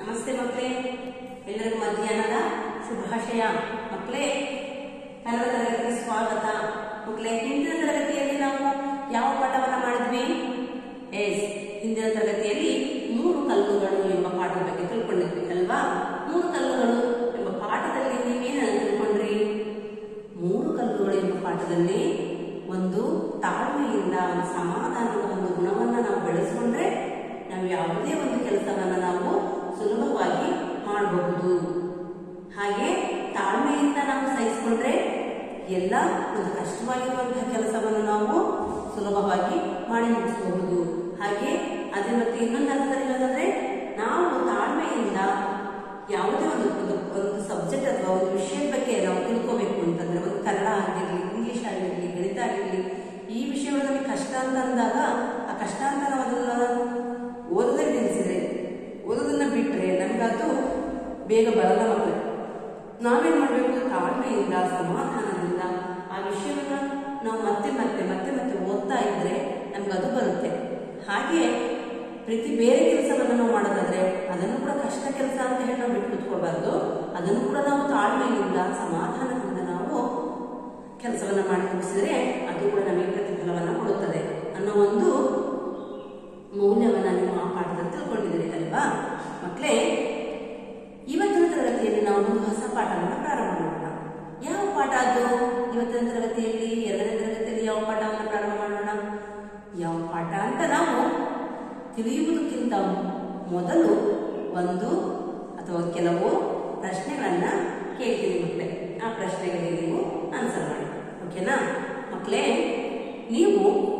ನಮಸ್ತೆ ಮಕ್ಕಳೇ ಎಲ್ಲರಿಗೂ ಮಧ್ಯಾಹ್ನದ ಶುಭಾಶಯ ಮಕ್ಕಳೇ ಕನ್ನಡ ತರಗತಿಗೆ ಸ್ವಾಗತ ಮಕ್ಕಳೇ ಹಿಂದಿನ ತರಗತಿಯಲ್ಲಿ ನಾವು ಯಾವ ಪಾಠವನ್ನ ಮಾಡಿದ್ವಿ ಎಸ್ ಹಿಂದಿನ ತರಗತಿಯಲ್ಲಿ ಮೂರು ಕಲ್ಲುಗಳು ಎಂಬ ಪಾಠದ ಬಗ್ಗೆ ತಿಳ್ಕೊಂಡಿದ್ವಿ ಅಲ್ವಾ ಮೂರು ಕಲ್ಲುಗಳು ಎಂಬ ಪಾಠದಲ್ಲಿ ನೀವೇನು ತಿಳ್ಕೊಂಡ್ರಿ ಮೂರು ಕಲ್ಲುಗಳು ಎಂಬ ಪಾಠದಲ್ಲಿ ಒಂದು ತಾಳ್ಮೆಯಿಂದ ಒಂದು ಸಮಾಧಾನದ ಒಂದು ಗುಣವನ್ನ ನಾವು ಬೆಳೆಸ್ಕೊಂಡ್ರೆ ನಾವು ಯಾವುದೇ ಒಂದು ಕೆಲಸವನ್ನ ನಾವು ಸುಲಭವಾಗಿ ಮಾಡಬಹುದು ಹಾಗೆ ತಾಳ್ಮೆಯಿಂದ ನಾವು ಸಹಿಸಿಕೊಂಡ್ರೆ ಎಲ್ಲ ಒಂದು ಕಷ್ಟವಾಗಿರುವಂತಹ ಕೆಲಸವನ್ನು ನಾವು ಸುಲಭವಾಗಿ ಮಾಡಿ ಮುಗಿಸಬಹುದು ಹಾಗೆ ಅದೇ ಮತ್ತೆ ಇನ್ನೊಂದು ಅರ್ಥದಲ್ಲಿ ಹೇಳೋದಾದ್ರೆ ನಾವು ತಾಳ್ಮೆಯಿಂದ ಯಾವುದೇ ಒಂದು ಒಂದು ಒಂದು ಸಬ್ಜೆಕ್ಟ್ ಅಥವಾ ಒಂದು ವಿಷಯದ ಬಗ್ಗೆ ನಾವು ತಿಳ್ಕೋಬೇಕು ಅಂತಂದ್ರೆ ಒಂದು ಕನ್ನಡ ಆಗಿರಲಿ ಇಂಗ್ಲಿಷ್ ಆಗಿರಲಿ ಗಣಿತ ಆಗಿರಲಿ ಈ ವಿಷಯಗಳು ನಮಗೆ ಕಷ್ಟ ಅಂತ ಅಂದಾಗ ಆ ಕಷ್ಟ ಅಂತ ನಾವು ಅದನ್ನ ಓದದೆ ನಿಲ್ಲಿಸಿದ್ರೆ ಓದೋದನ್ನ ಬಿಟ್ರೆ ನಮಗದು ಬೇಗ ಬರಲ್ಲ ಮಕ್ಕಳು ನಾವೇನ್ ಮಾಡಬೇಕು ತಾಳ್ಮೆಯಿಂದ ಸಮಾಧಾನದಿಂದ ಆ ವಿಷಯವನ್ನ ನಾವು ಮತ್ತೆ ಮತ್ತೆ ಮತ್ತೆ ಮತ್ತೆ ಓದ್ತಾ ಇದ್ರೆ ನಮ್ಗದು ಬರುತ್ತೆ ಹಾಗೆ ಪ್ರತಿ ಬೇರೆ ಕೆಲಸವನ್ನ ನಾವು ಮಾಡೋದಾದ್ರೆ ಅದನ್ನು ಕೂಡ ಕಷ್ಟ ಕೆಲಸ ಅಂತ ಹೇಳಿ ನಾವು ಬಿಟ್ಟು ಕೂತ್ಕೊಳ್ಬಾರ್ದು ಅದನ್ನು ಕೂಡ ನಾವು ತಾಳ್ಮೆಯಿಂದ ಸಮಾಧಾನದಿಂದ ನಾವು ಕೆಲಸವನ್ನ ಮಾಡಿ ಮುಗಿಸಿದ್ರೆ ಅದು ಕೂಡ ನಮಗೆ ಪ್ರತಿಫಲವನ್ನ ಕೊಡುತ್ತದೆ ಅನ್ನೋ ಒಂದು ಮೌಲ್ಯವನ್ನ ನೀವು ಆ ಪಾಠದಲ್ಲಿ ತಿಳ್ಕೊಂಡಿದ್ದೀರಿ ಅಲ್ವಾ ಮಕ್ಕಳೇ ಇವತ್ತಿನ ತರಗತಿಯಲ್ಲಿ ನಾವು ಒಂದು ಹೊಸ ಪಾಠವನ್ನು ಪ್ರಾರಂಭ ಮಾಡೋಣ ಯಾವ ಪಾಠ ಅದು ಇವತ್ತಿನ ತರಗತಿಯಲ್ಲಿ ಎರಡನೇ ತರಗತಿಯಲ್ಲಿ ಯಾವ ಪಾಠವನ್ನು ಪ್ರಾರಂಭ ಮಾಡೋಣ ಯಾವ ಪಾಠ ಅಂತ ನಾವು ತಿಳಿಯುವುದಕ್ಕಿಂತ ಮೊದಲು ಒಂದು ಅಥವಾ ಕೆಲವು ಪ್ರಶ್ನೆಗಳನ್ನ ಕೇಳ್ತೀನಿ ಮಕ್ಕಳೇ ಆ ಪ್ರಶ್ನೆಗಳಿಗೆ ನೀವು ಆನ್ಸರ್ ಮಾಡಿ ಓಕೆನಾ ಮಕ್ಕಳೇ ನೀವು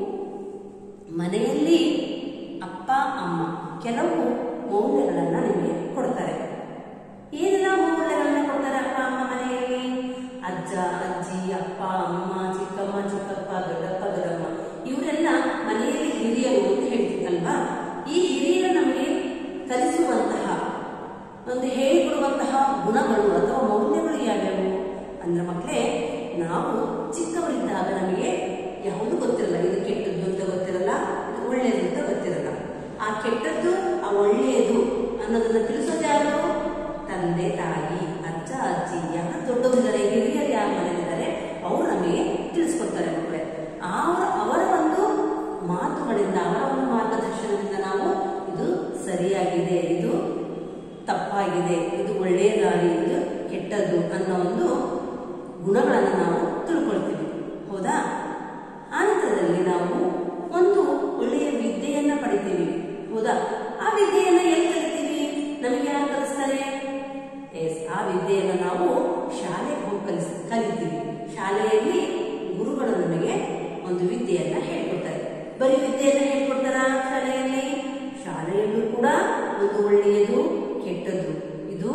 ಮನೆಯಲ್ಲಿ ಅಪ್ಪ ಅಮ್ಮ ಕೆಲವು ಮೌಲ್ಯಗಳನ್ನ ನಿಮಗೆ ಕೊಡ್ತಾರೆ ಏನೆಲ್ಲ ಮೌಲ್ಯಗಳನ್ನ ಕೊಡ್ತಾರೆ ಅಪ್ಪ ಅಮ್ಮ ಮನೆಯಲ್ಲಿ ಅಜ್ಜ ಅಜ್ಜಿ ಅಪ್ಪ ಅಮ್ಮ ಚಿಕ್ಕಮ್ಮ ಚಿಕ್ಕಪ್ಪ ದೊಡ್ಡಪ್ಪ ದೊಡ್ಡಮ್ಮ ಇವರೆಲ್ಲ ಮನೆಯಲ್ಲಿ ಹಿರಿಯರು ಅಂತ ಹೇಳ್ತೀವಿ ಅಲ್ವಾ ಈ ಹಿರಿಯರು ನಮಗೆ ಕಲಿಸುವಂತಹ ಒಂದು ಹೇಳಿಕೊಡುವಂತಹ ಗುಣಗಳು ಅಥವಾ ಮೌಲ್ಯಗಳು ಯಾವ್ಯಾವು ಅಂದ್ರೆ ಮಕ್ಕಳೇ ನಾವು ಚಿಕ್ಕವರಿದ್ದಾಗ ನಮಗೆ ಯಾವುದು ಗೊತ್ತಿರಲ್ಲ ಇದು ಕೆಟ್ಟದ್ದು ಅಂತ ಗೊತ್ತಿರಲ್ಲ ಇದು ಒಳ್ಳೆಯದು ಅಂತ ಗೊತ್ತಿರಲ್ಲ ಆ ಕೆಟ್ಟದ್ದು ಆ ಒಳ್ಳೆಯದು ಅನ್ನೋದನ್ನ ತಿಳಿಸೋದು ಯಾರು ತಂದೆ ತಾಯಿ ಅಜ್ಜ ಅಜ್ಜಿ ಯಾರ ದೊಡ್ಡವರಿದ್ದಾರೆ ಹಿರಿಯರು ಯಾರು ಮನೆಯಲ್ಲಿದ್ದಾರೆ ಅವರು ನಮಗೆ ತಿಳಿಸ್ಕೊಡ್ತಾರೆ ಮಕ್ಕಳೇ ಅವರ ಅವರ ಒಂದು ಮಾತುಗಳಿಂದ ಅವರ ಒಂದು ಮಾರ್ಗದರ್ಶನದಿಂದ ನಾವು ಇದು ಸರಿಯಾಗಿದೆ ಇದು ತಪ್ಪಾಗಿದೆ ಇದು ಒಳ್ಳೆಯ ದಾರಿ ಇದು ಕೆಟ್ಟದ್ದು ಅನ್ನೋ ಒಂದು ಗುಣಗಳನ್ನು ನಾವು ತಿಳ್ಕೊಳ್ತೀವಿ ಹೌದಾ ಆನಂತರದಲ್ಲಿ ನಾವು ಒಂದು ಒಳ್ಳೆಯ ವಿದ್ಯೆಯನ್ನ ಪಡಿತೀವಿ ಹೌದಾ ಆ ವಿದ್ಯೆಯನ್ನ ಎಲ್ಲಿ ಕಲಿತೀವಿ ನಮಗೆ ಯಾರು ಕಲಿಸ್ತಾರೆ ಎಸ್ ಆ ವಿದ್ಯೆಯನ್ನು ನಾವು ಶಾಲೆಗೆ ಹೋಗಿ ಕಲಿಸ್ ಕಲಿತೀವಿ ಶಾಲೆಯಲ್ಲಿ ಗುರುಗಳು ನಮಗೆ ಒಂದು ವಿದ್ಯೆಯನ್ನ ಹೇಳ್ಕೊಡ್ತಾರೆ ಬರೀ ವಿದ್ಯೆಯನ್ನ ಹೇಳ್ಕೊಡ್ತಾರ ಶಾಲೆಯಲ್ಲಿ ಶಾಲೆಯಲ್ಲೂ ಕೂಡ ಒಂದು ಒಳ್ಳೆಯದು ಕೆಟ್ಟದ್ದು ಇದು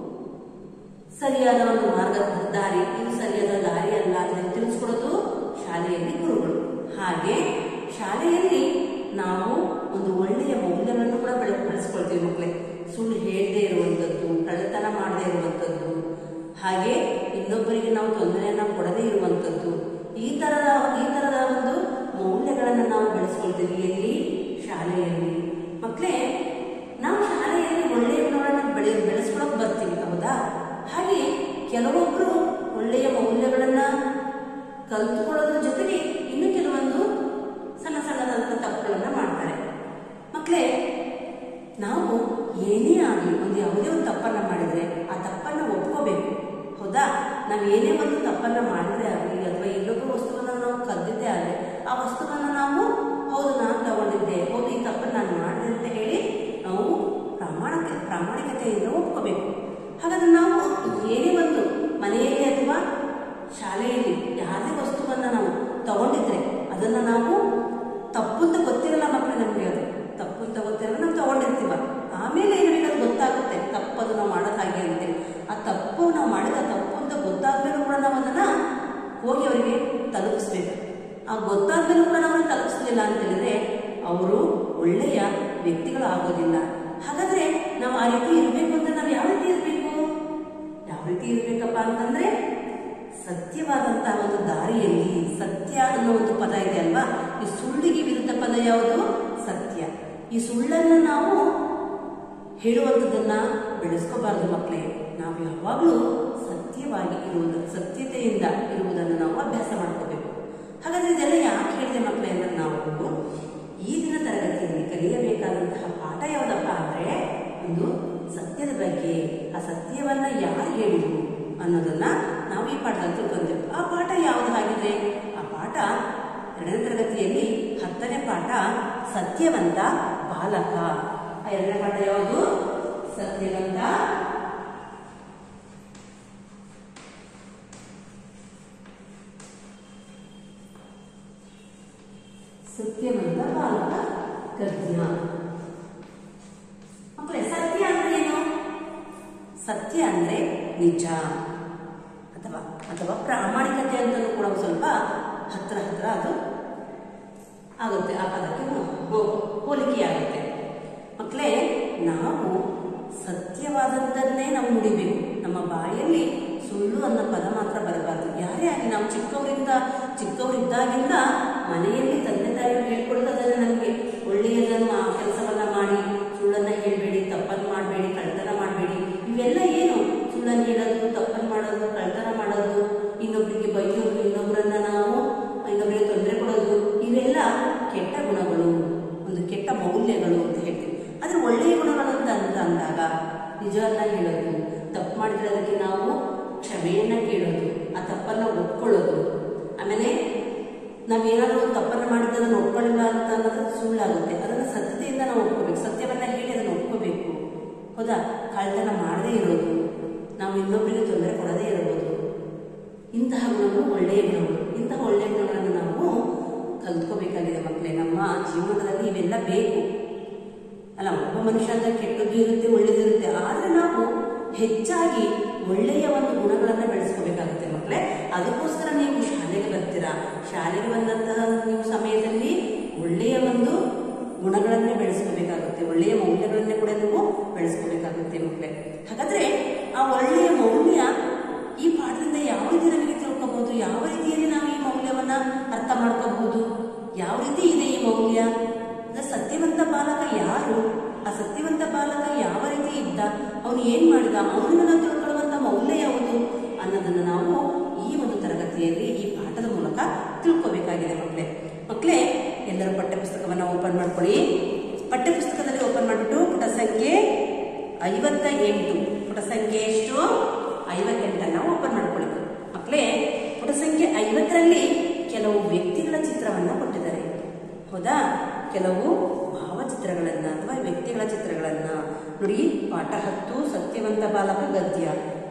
ಸರಿಯಾದ ಒಂದು ಮಾರ್ಗ ದಾರಿ ಇದು ಸರಿಯಾದ ದಾರಿ ಅಲ್ಲ ಅದನ್ನು ತಿಳಿಸ್ಕೊಡೋದು ಶಾಲೆಯಲ್ಲಿ ಗುರುಗಳು ಹಾಗೆ ಶಾಲೆಯಲ್ಲಿ ನಾವು ಒಂದು ಒಳ್ಳೆಯ ಮೌಲ್ಯಗಳನ್ನು ಕೂಡ ಬೆಳೆ ಬೆಳೆಸ್ಕೊಳ್ತೀವಿ ಮಕ್ಕಳೇ ಸುಳ್ಳು ಹೇಳದೇ ಇರುವಂಥದ್ದು ಕಳ್ಳತನ ಮಾಡದೇ ಇರುವಂಥದ್ದು ಹಾಗೆ ಇನ್ನೊಬ್ಬರಿಗೆ ನಾವು ತೊಂದರೆಯನ್ನ ಕೊಡದೇ ಇರುವಂಥದ್ದು ಈ ತರದ ಈ ತರದ ಒಂದು ಮೌಲ್ಯಗಳನ್ನು ನಾವು ಬೆಳೆಸ್ಕೊಳ್ತೀವಿ ಎಲ್ಲಿ ಶಾಲೆಯಲ್ಲಿ ಮಕ್ಕಳೇ ನಾವು ಶಾಲೆಯಲ್ಲಿ ಒಳ್ಳೆಯ ಗುಣಗಳನ್ನು ಬೆಳೆ ಬೆಳೆಸ್ಕೊಳಕ್ ಬರ್ತೀವಿ ಹೌದಾ ಹಾಗೆ ಕೆಲವೊಬ್ರು ಒಳ್ಳೆಯ ಮೌಲ್ಯಗಳನ್ನ ಕಲ್ತುಕೊಳ್ಳೋದ್ರ ಜೊತೆಗೆ ಇನ್ನು ಕೆಲವೊಂದು ಸಣ್ಣ ಸಣ್ಣದಾದಂಥ ತಪ್ಪುಗಳನ್ನ ಮಾಡ್ತಾರೆ ಮಕ್ಕಳೇ ನಾವು ಏನೇ ಆಗಲಿ ಒಂದು ಯಾವುದೇ ಒಂದು ತಪ್ಪನ್ನ ಮಾಡಿದ್ರೆ ಆ ತಪ್ಪನ್ನ ಒಪ್ಕೋಬೇಕು ಹೌದಾ ನಾವು ಏನೇ ಒಂದು ತಪ್ಪನ್ನ ಮಾಡಿದ್ರೆ ಆಗಲಿ ಅಥವಾ ಇನ್ನೊಬ್ಬ ವಸ್ತುವನ್ನ ನಾವು ಕದ್ದಿದ್ದೇ ಆಗಲಿ ಆ ವಸ್ತುವನ್ನ ನಾವು ಹೌದು ನಾನು ತಗೊಂಡಿದ್ದೆ ಹೌದು ಈ ತಪ್ಪನ್ನ ನಾನು ಮಾಡಿದೆ ಅಂತ ಹೇಳಿ ನಾವು ಪ್ರಾಮಾಣಿಕ ಪ್ರಾಮಾಣಿಕತೆಯಿಂದ ಒಪ್ಕೋಬೇಕು ಹಾಗಾದ್ರೆ ನಾವು ಏನೇ ಒಂದು ಮನೆಯಲ್ಲಿ ಅಥವಾ ಶಾಲೆಯಲ್ಲಿ ಯಾವುದೇ ವಸ್ತುವನ್ನ ನಾವು ತಗೊಂಡಿದ್ರೆ ಅದನ್ನ ನಾವು ತಪ್ಪು ಅಂತ ಗೊತ್ತಿರಲ್ಲ ಮಕ್ಕಳು ನಮಗೆ ಅದು ತಪ್ಪು ಅಂತ ಗೊತ್ತಿರಲ್ಲ ನಾವು ತಗೊಂಡಿರ್ತೀವ ಆಮೇಲೆ ಏನಾಗುತ್ತೆ ಅದು ಗೊತ್ತಾಗುತ್ತೆ ತಪ್ಪದು ನಾವು ಮಾಡೋದು ಹಾಗೆ ಅಂತೇಳಿ ಆ ತಪ್ಪು ನಾವು ಮಾಡಿದ ತಪ್ಪು ಅಂತ ಗೊತ್ತಾದ್ಮೇಲೂ ಕೂಡ ನಾವು ಅದನ್ನ ಹೋಗಿ ಅವರಿಗೆ ತಲುಪಿಸ್ಬೇಕು ಆ ಗೊತ್ತಾದ್ಮೇಲೂ ಕೂಡ ನಾವು ತಲುಪಿಸಲಿಲ್ಲ ಅಂತ ಹೇಳಿದ್ರೆ ಅವರು ಒಳ್ಳೆಯ ವ್ಯಕ್ತಿಗಳು ಆಗೋದಿಲ್ಲ ಹಾಗಾದ್ರೆ ನಾವು ಆ ರೀತಿ ಇರಬೇಕು ಅಂದ್ರೆ ನಾವು ಯಾವ ರೀತಿ ಇರಬೇಕು ಯಾವ ರೀತಿ ಇರಬೇಕಪ್ಪ ಅಂತಂದ್ರೆ ಸತ್ಯವಾದಂತಹ ಒಂದು ದಾರಿಯಲ್ಲಿ ಸತ್ಯ ಅನ್ನೋ ಒಂದು ಪದ ಇದೆ ಅಲ್ವಾ ಈ ಸುಳ್ಳಿಗೆ ವಿರುದ್ಧ ಪದ ಯಾವುದು ಸತ್ಯ ಈ ಸುಳ್ಳನ್ನು ನಾವು ಹೇಳುವಂಥದ್ದನ್ನ ಬೆಳೆಸ್ಕೋಬಾರ್ದು ಮಕ್ಕಳೇ ನಾವು ಯಾವಾಗಲೂ ಸತ್ಯವಾಗಿ ಇರುವುದು ಸತ್ಯತೆಯಿಂದ ಇರುವುದನ್ನು ನಾವು ಅಭ್ಯಾಸ ಮಾಡ್ಕೋಬೇಕು ಹಾಗಾದ್ರೆ ಇದೆಲ್ಲ ಯಾಕೆ ಹೇಳಿದೆ ಮಕ್ಕಳೇ ಅಂದ್ರೆ ನಾವು ಈ ದಿನ ತರಗತಿಯಲ್ಲಿ ಕಲಿಯಬೇಕಾದಂತಹ ಪಾಠ ಯಾವುದಪ್ಪ ಅಂದ್ರೆ ಒಂದು ಸತ್ಯದ ಬಗ್ಗೆ ಆ ಸತ್ಯವನ್ನ ಯಾರು ಹೇಳಿದ್ರು ಅನ್ನೋದನ್ನ ನಾವು ಈ ಪಾಠದಲ್ಲಿ ತಿಳ್ಕೊಂಡೆವು ಆ ಪಾಠ ಯಾವುದು ಹಾಗಿದ್ರೆ ಆ ಪಾಠ ಎರಡನೇ ತರಗತಿಯಲ್ಲಿ ಹತ್ತನೇ ಪಾಠ ಸತ್ಯವಂತ ಬಾಲಕ ಆ ಎರಡನೇ ಪಾಠ ಯಾವುದು ಸತ್ಯವಂತ ಸತ್ಯವಂತ ಬಾಲಕ ಗದ್ಯ ಮಕ್ಕಳೇ ಸತ್ಯ ಅಂದ್ರೆ ಏನು ಸತ್ಯ ಅಂದ್ರೆ ನಿಜ ಅಥವಾ ಅಥವಾ ಪ್ರಾಮಾಣಿಕತೆ ಅಂತಲೂ ಕೂಡ ಒಂದು ಸ್ವಲ್ಪ ಹತ್ರ ಹತ್ರ ಅದು ಆಗುತ್ತೆ ಆ ಪದಕ್ಕೆ ಹೋ- ಹೋಲಿಕೆ ಆಗುತ್ತೆ ಮಕ್ಕಳೇ ನಾವು ಸತ್ಯವಾದದ್ದನ್ನೇ ನಾವು ನುಡಿಬೇಕು ನಮ್ಮ ಬಾಯಲ್ಲಿ ಸುಳ್ಳು ಅನ್ನೋ ಪದ ಮಾತ್ರ ಬರಬಾರದು ಯಾರೇ ಆಗಲಿ ನಾವು ಚಿಕ್ಕವರಿಂದ ಚಿಕ್ಕವರಿದ್ದಾಗಿಂದ ಮನೆಯಲ್ಲಿ ತಂದೆ ತಾಯಿಗಳು ಹೇಳ್ಕೊಡೋದನ್ನ ನಮಗೆ ಒಳ್ಳೆಯದನ್ನು ಆ ಕೆಲಸವನ್ನ ಮಾಡಿ ಸುಳ್ಳನ್ನ ಹೇಳ್ಬೇಡಿ ತಪ್ಪನ್ನು ಮಾಡಬೇಡಿ ಕಳ್ತನ ಮಾಡಬೇಡಿ ಇವೆಲ್ಲ ಏನು ಸುಳ್ಳನ್ನು ಹೇಳೋದು ತಪ್ಪನ್ನು ಮಾಡೋದು ಕಳ್ತನ ಮಾಡೋದು ಇನ್ನೊಬ್ಬರಿಗೆ ಬೈಯೋದು ಇನ್ನೊಬ್ಬರನ್ನ ನಾವು ಇನ್ನೊಬ್ಬರಿಗೆ ತೊಂದರೆ ಕೊಡೋದು ಇವೆಲ್ಲ ಕೆಟ್ಟ ಗುಣಗಳು ಒಂದು ಕೆಟ್ಟ ಮೌಲ್ಯಗಳು ಅಂತ ಹೇಳ್ತೀವಿ ಆದ್ರೆ ಒಳ್ಳೆಯ ಗುಣಗಳು ಅಂತ ಅಂತ ಅಂದಾಗ ನಿಜವನ್ನ ಹೇಳೋದು ತಪ್ಪು ಮಾಡಿದ್ರೆ ಅದಕ್ಕೆ ನಾವು ಕ್ಷಮೆಯನ್ನ ಕೇಳೋದು ಆ ತಪ್ಪನ್ನ ಒಪ್ಕೊಳ್ಳೋದು ಆಮೇಲೆ ನಾವೇನಾದ್ರೂ ಒಂದು ತಪ್ಪನ್ನ ಮಾಡಿದ್ದನ್ನು ಒಪ್ಕೊಳ್ಳಿಲ್ಲ ಅಂತ ಅನ್ನೋದು ಸುಳ್ಳಾಗುತ್ತೆ ಅದನ್ನ ಸತ್ಯತೆಯಿಂದ ನಾವು ಒಪ್ಕೋಬೇಕು ಸತ್ಯವನ್ನ ಹೇಳಿ ಅದನ್ನು ಒಪ್ಕೋಬೇಕು ಹೌದಾ ಕಳ್ತನ ಮಾಡದೇ ಇರೋದು ನಾವು ಇನ್ನೊಬ್ಬರಿಗೆ ತೊಂದರೆ ಕೊಡದೇ ಇರಬಹುದು ಇಂತಹ ಗುಣಗಳು ಒಳ್ಳೆಯ ಗುಣಗಳು ಇಂತಹ ಒಳ್ಳೆಯ ಗುಣಗಳನ್ನು ನಾವು ಕಲ್ತ್ಕೋಬೇಕಾಗಿದೆ ಮಕ್ಕಳೇ ನಮ್ಮ ಜೀವನದಲ್ಲಿ ಇವೆಲ್ಲ ಬೇಕು ಅಲ್ಲ ಒಬ್ಬ ಮನುಷ್ಯ ಅಂತ ಕೆಟ್ಟದ್ದು ಇರುತ್ತೆ ಒಳ್ಳೇದಿರುತ್ತೆ ಆದ್ರೆ ನಾವು ಹೆಚ್ಚಾಗಿ ಒಳ್ಳೆಯ ಒಂದು ಗುಣಗಳನ್ನ ಬೆಳೆಸ್ಕೋಬೇಕಾಗುತ್ತೆ ಮಕ್ಕಳೇ ಅದಕ್ಕೋಸ್ಕರ ನೀವು ಶಾಲೆಗೆ ಬರ್ತೀರಾ ಶಾಲೆಗೆ ಬಂದಂತಹ ನೀವು ಸಮಯದಲ್ಲಿ ಒಳ್ಳೆಯ ಒಂದು ಗುಣಗಳನ್ನೇ ಬೆಳೆಸ್ಕೋಬೇಕಾಗುತ್ತೆ ಒಳ್ಳೆಯ ಮೌಲ್ಯಗಳನ್ನೇ ಕೂಡ ನೀವು ಬೆಳೆಸ್ಕೋಬೇಕಾಗುತ್ತೆ ಮಕ್ಕಳೇ ಹಾಗಾದ್ರೆ ಆ ಒಳ್ಳೆಯ ಮೌಲ್ಯ ಈ ಪಾಠದಿಂದ ಯಾವ ರೀತಿ ನಮಗೆ ತಿಳ್ಕೋಬಹುದು ಯಾವ ರೀತಿಯಲ್ಲಿ ನಾವು ಈ ಮೌಲ್ಯವನ್ನ ಅರ್ಥ ಮಾಡ್ಕೋಬಹುದು ಯಾವ ರೀತಿ ಇದೆ ಈ ಮೌಲ್ಯ ಅಂದ್ರೆ ಸತ್ಯವಂತ ಬಾಲಕ ಯಾರು ಆ ಸತ್ಯವಂತ ಬಾಲಕ ಯಾವ ರೀತಿ ಇದ್ದ ಅವನು ಏನ್ ಮಾಡಿದ ಅವನನ್ನ ತಿಳ್ಕೊಳ್ಳುವಂತ ಮೌಲ್ಯ ಯಾವುದು ಅನ್ನೋದನ್ನ ನಾವು ಈ ಒಂದು ತರಗತಿಯಲ್ಲಿ ಈ ಪಾಠದ ಮೂಲಕ ತಿಳ್ಕೋಬೇಕಾಗಿದೆ ಮಕ್ಕಳೇ ಮಕ್ಕಳೇ ಎಲ್ಲರೂ ಪಠ್ಯಪುಸ್ತಕವನ್ನ ಓಪನ್ ಮಾಡ್ಕೊಳ್ಳಿ ಪಠ್ಯಪುಸ್ತಕದಲ್ಲಿ ಓಪನ್ ಮಾಡಿಬಿಟ್ಟು ಪುಟ ಸಂಖ್ಯೆ ಐವತ್ತ ಎಂಟು ಪುಟ ಸಂಖ್ಯೆ ಎಷ್ಟು ಐವತ್ತೆಂಟನ್ನ ಓಪನ್ ಮಾಡ್ಕೊಳ್ಳಿ ಮಕ್ಕಳೇ ಪುಟ ಸಂಖ್ಯೆ ಐವತ್ತರಲ್ಲಿ ಕೆಲವು ವ್ಯಕ್ತಿಗಳ ಚಿತ್ರವನ್ನ ಕೊಟ್ಟಿದ್ದಾರೆ ಹೌದಾ ಕೆಲವು ಭಾವಚಿತ್ರಗಳನ್ನ ಅಥವಾ ವ್ಯಕ್ತಿಗಳ ಚಿತ್ರಗಳನ್ನ ನೋಡಿ ಪಾಠ ಹತ್ತು ಸತ್ಯವಂತ ಬಾಲಕ ಗದ್ಯ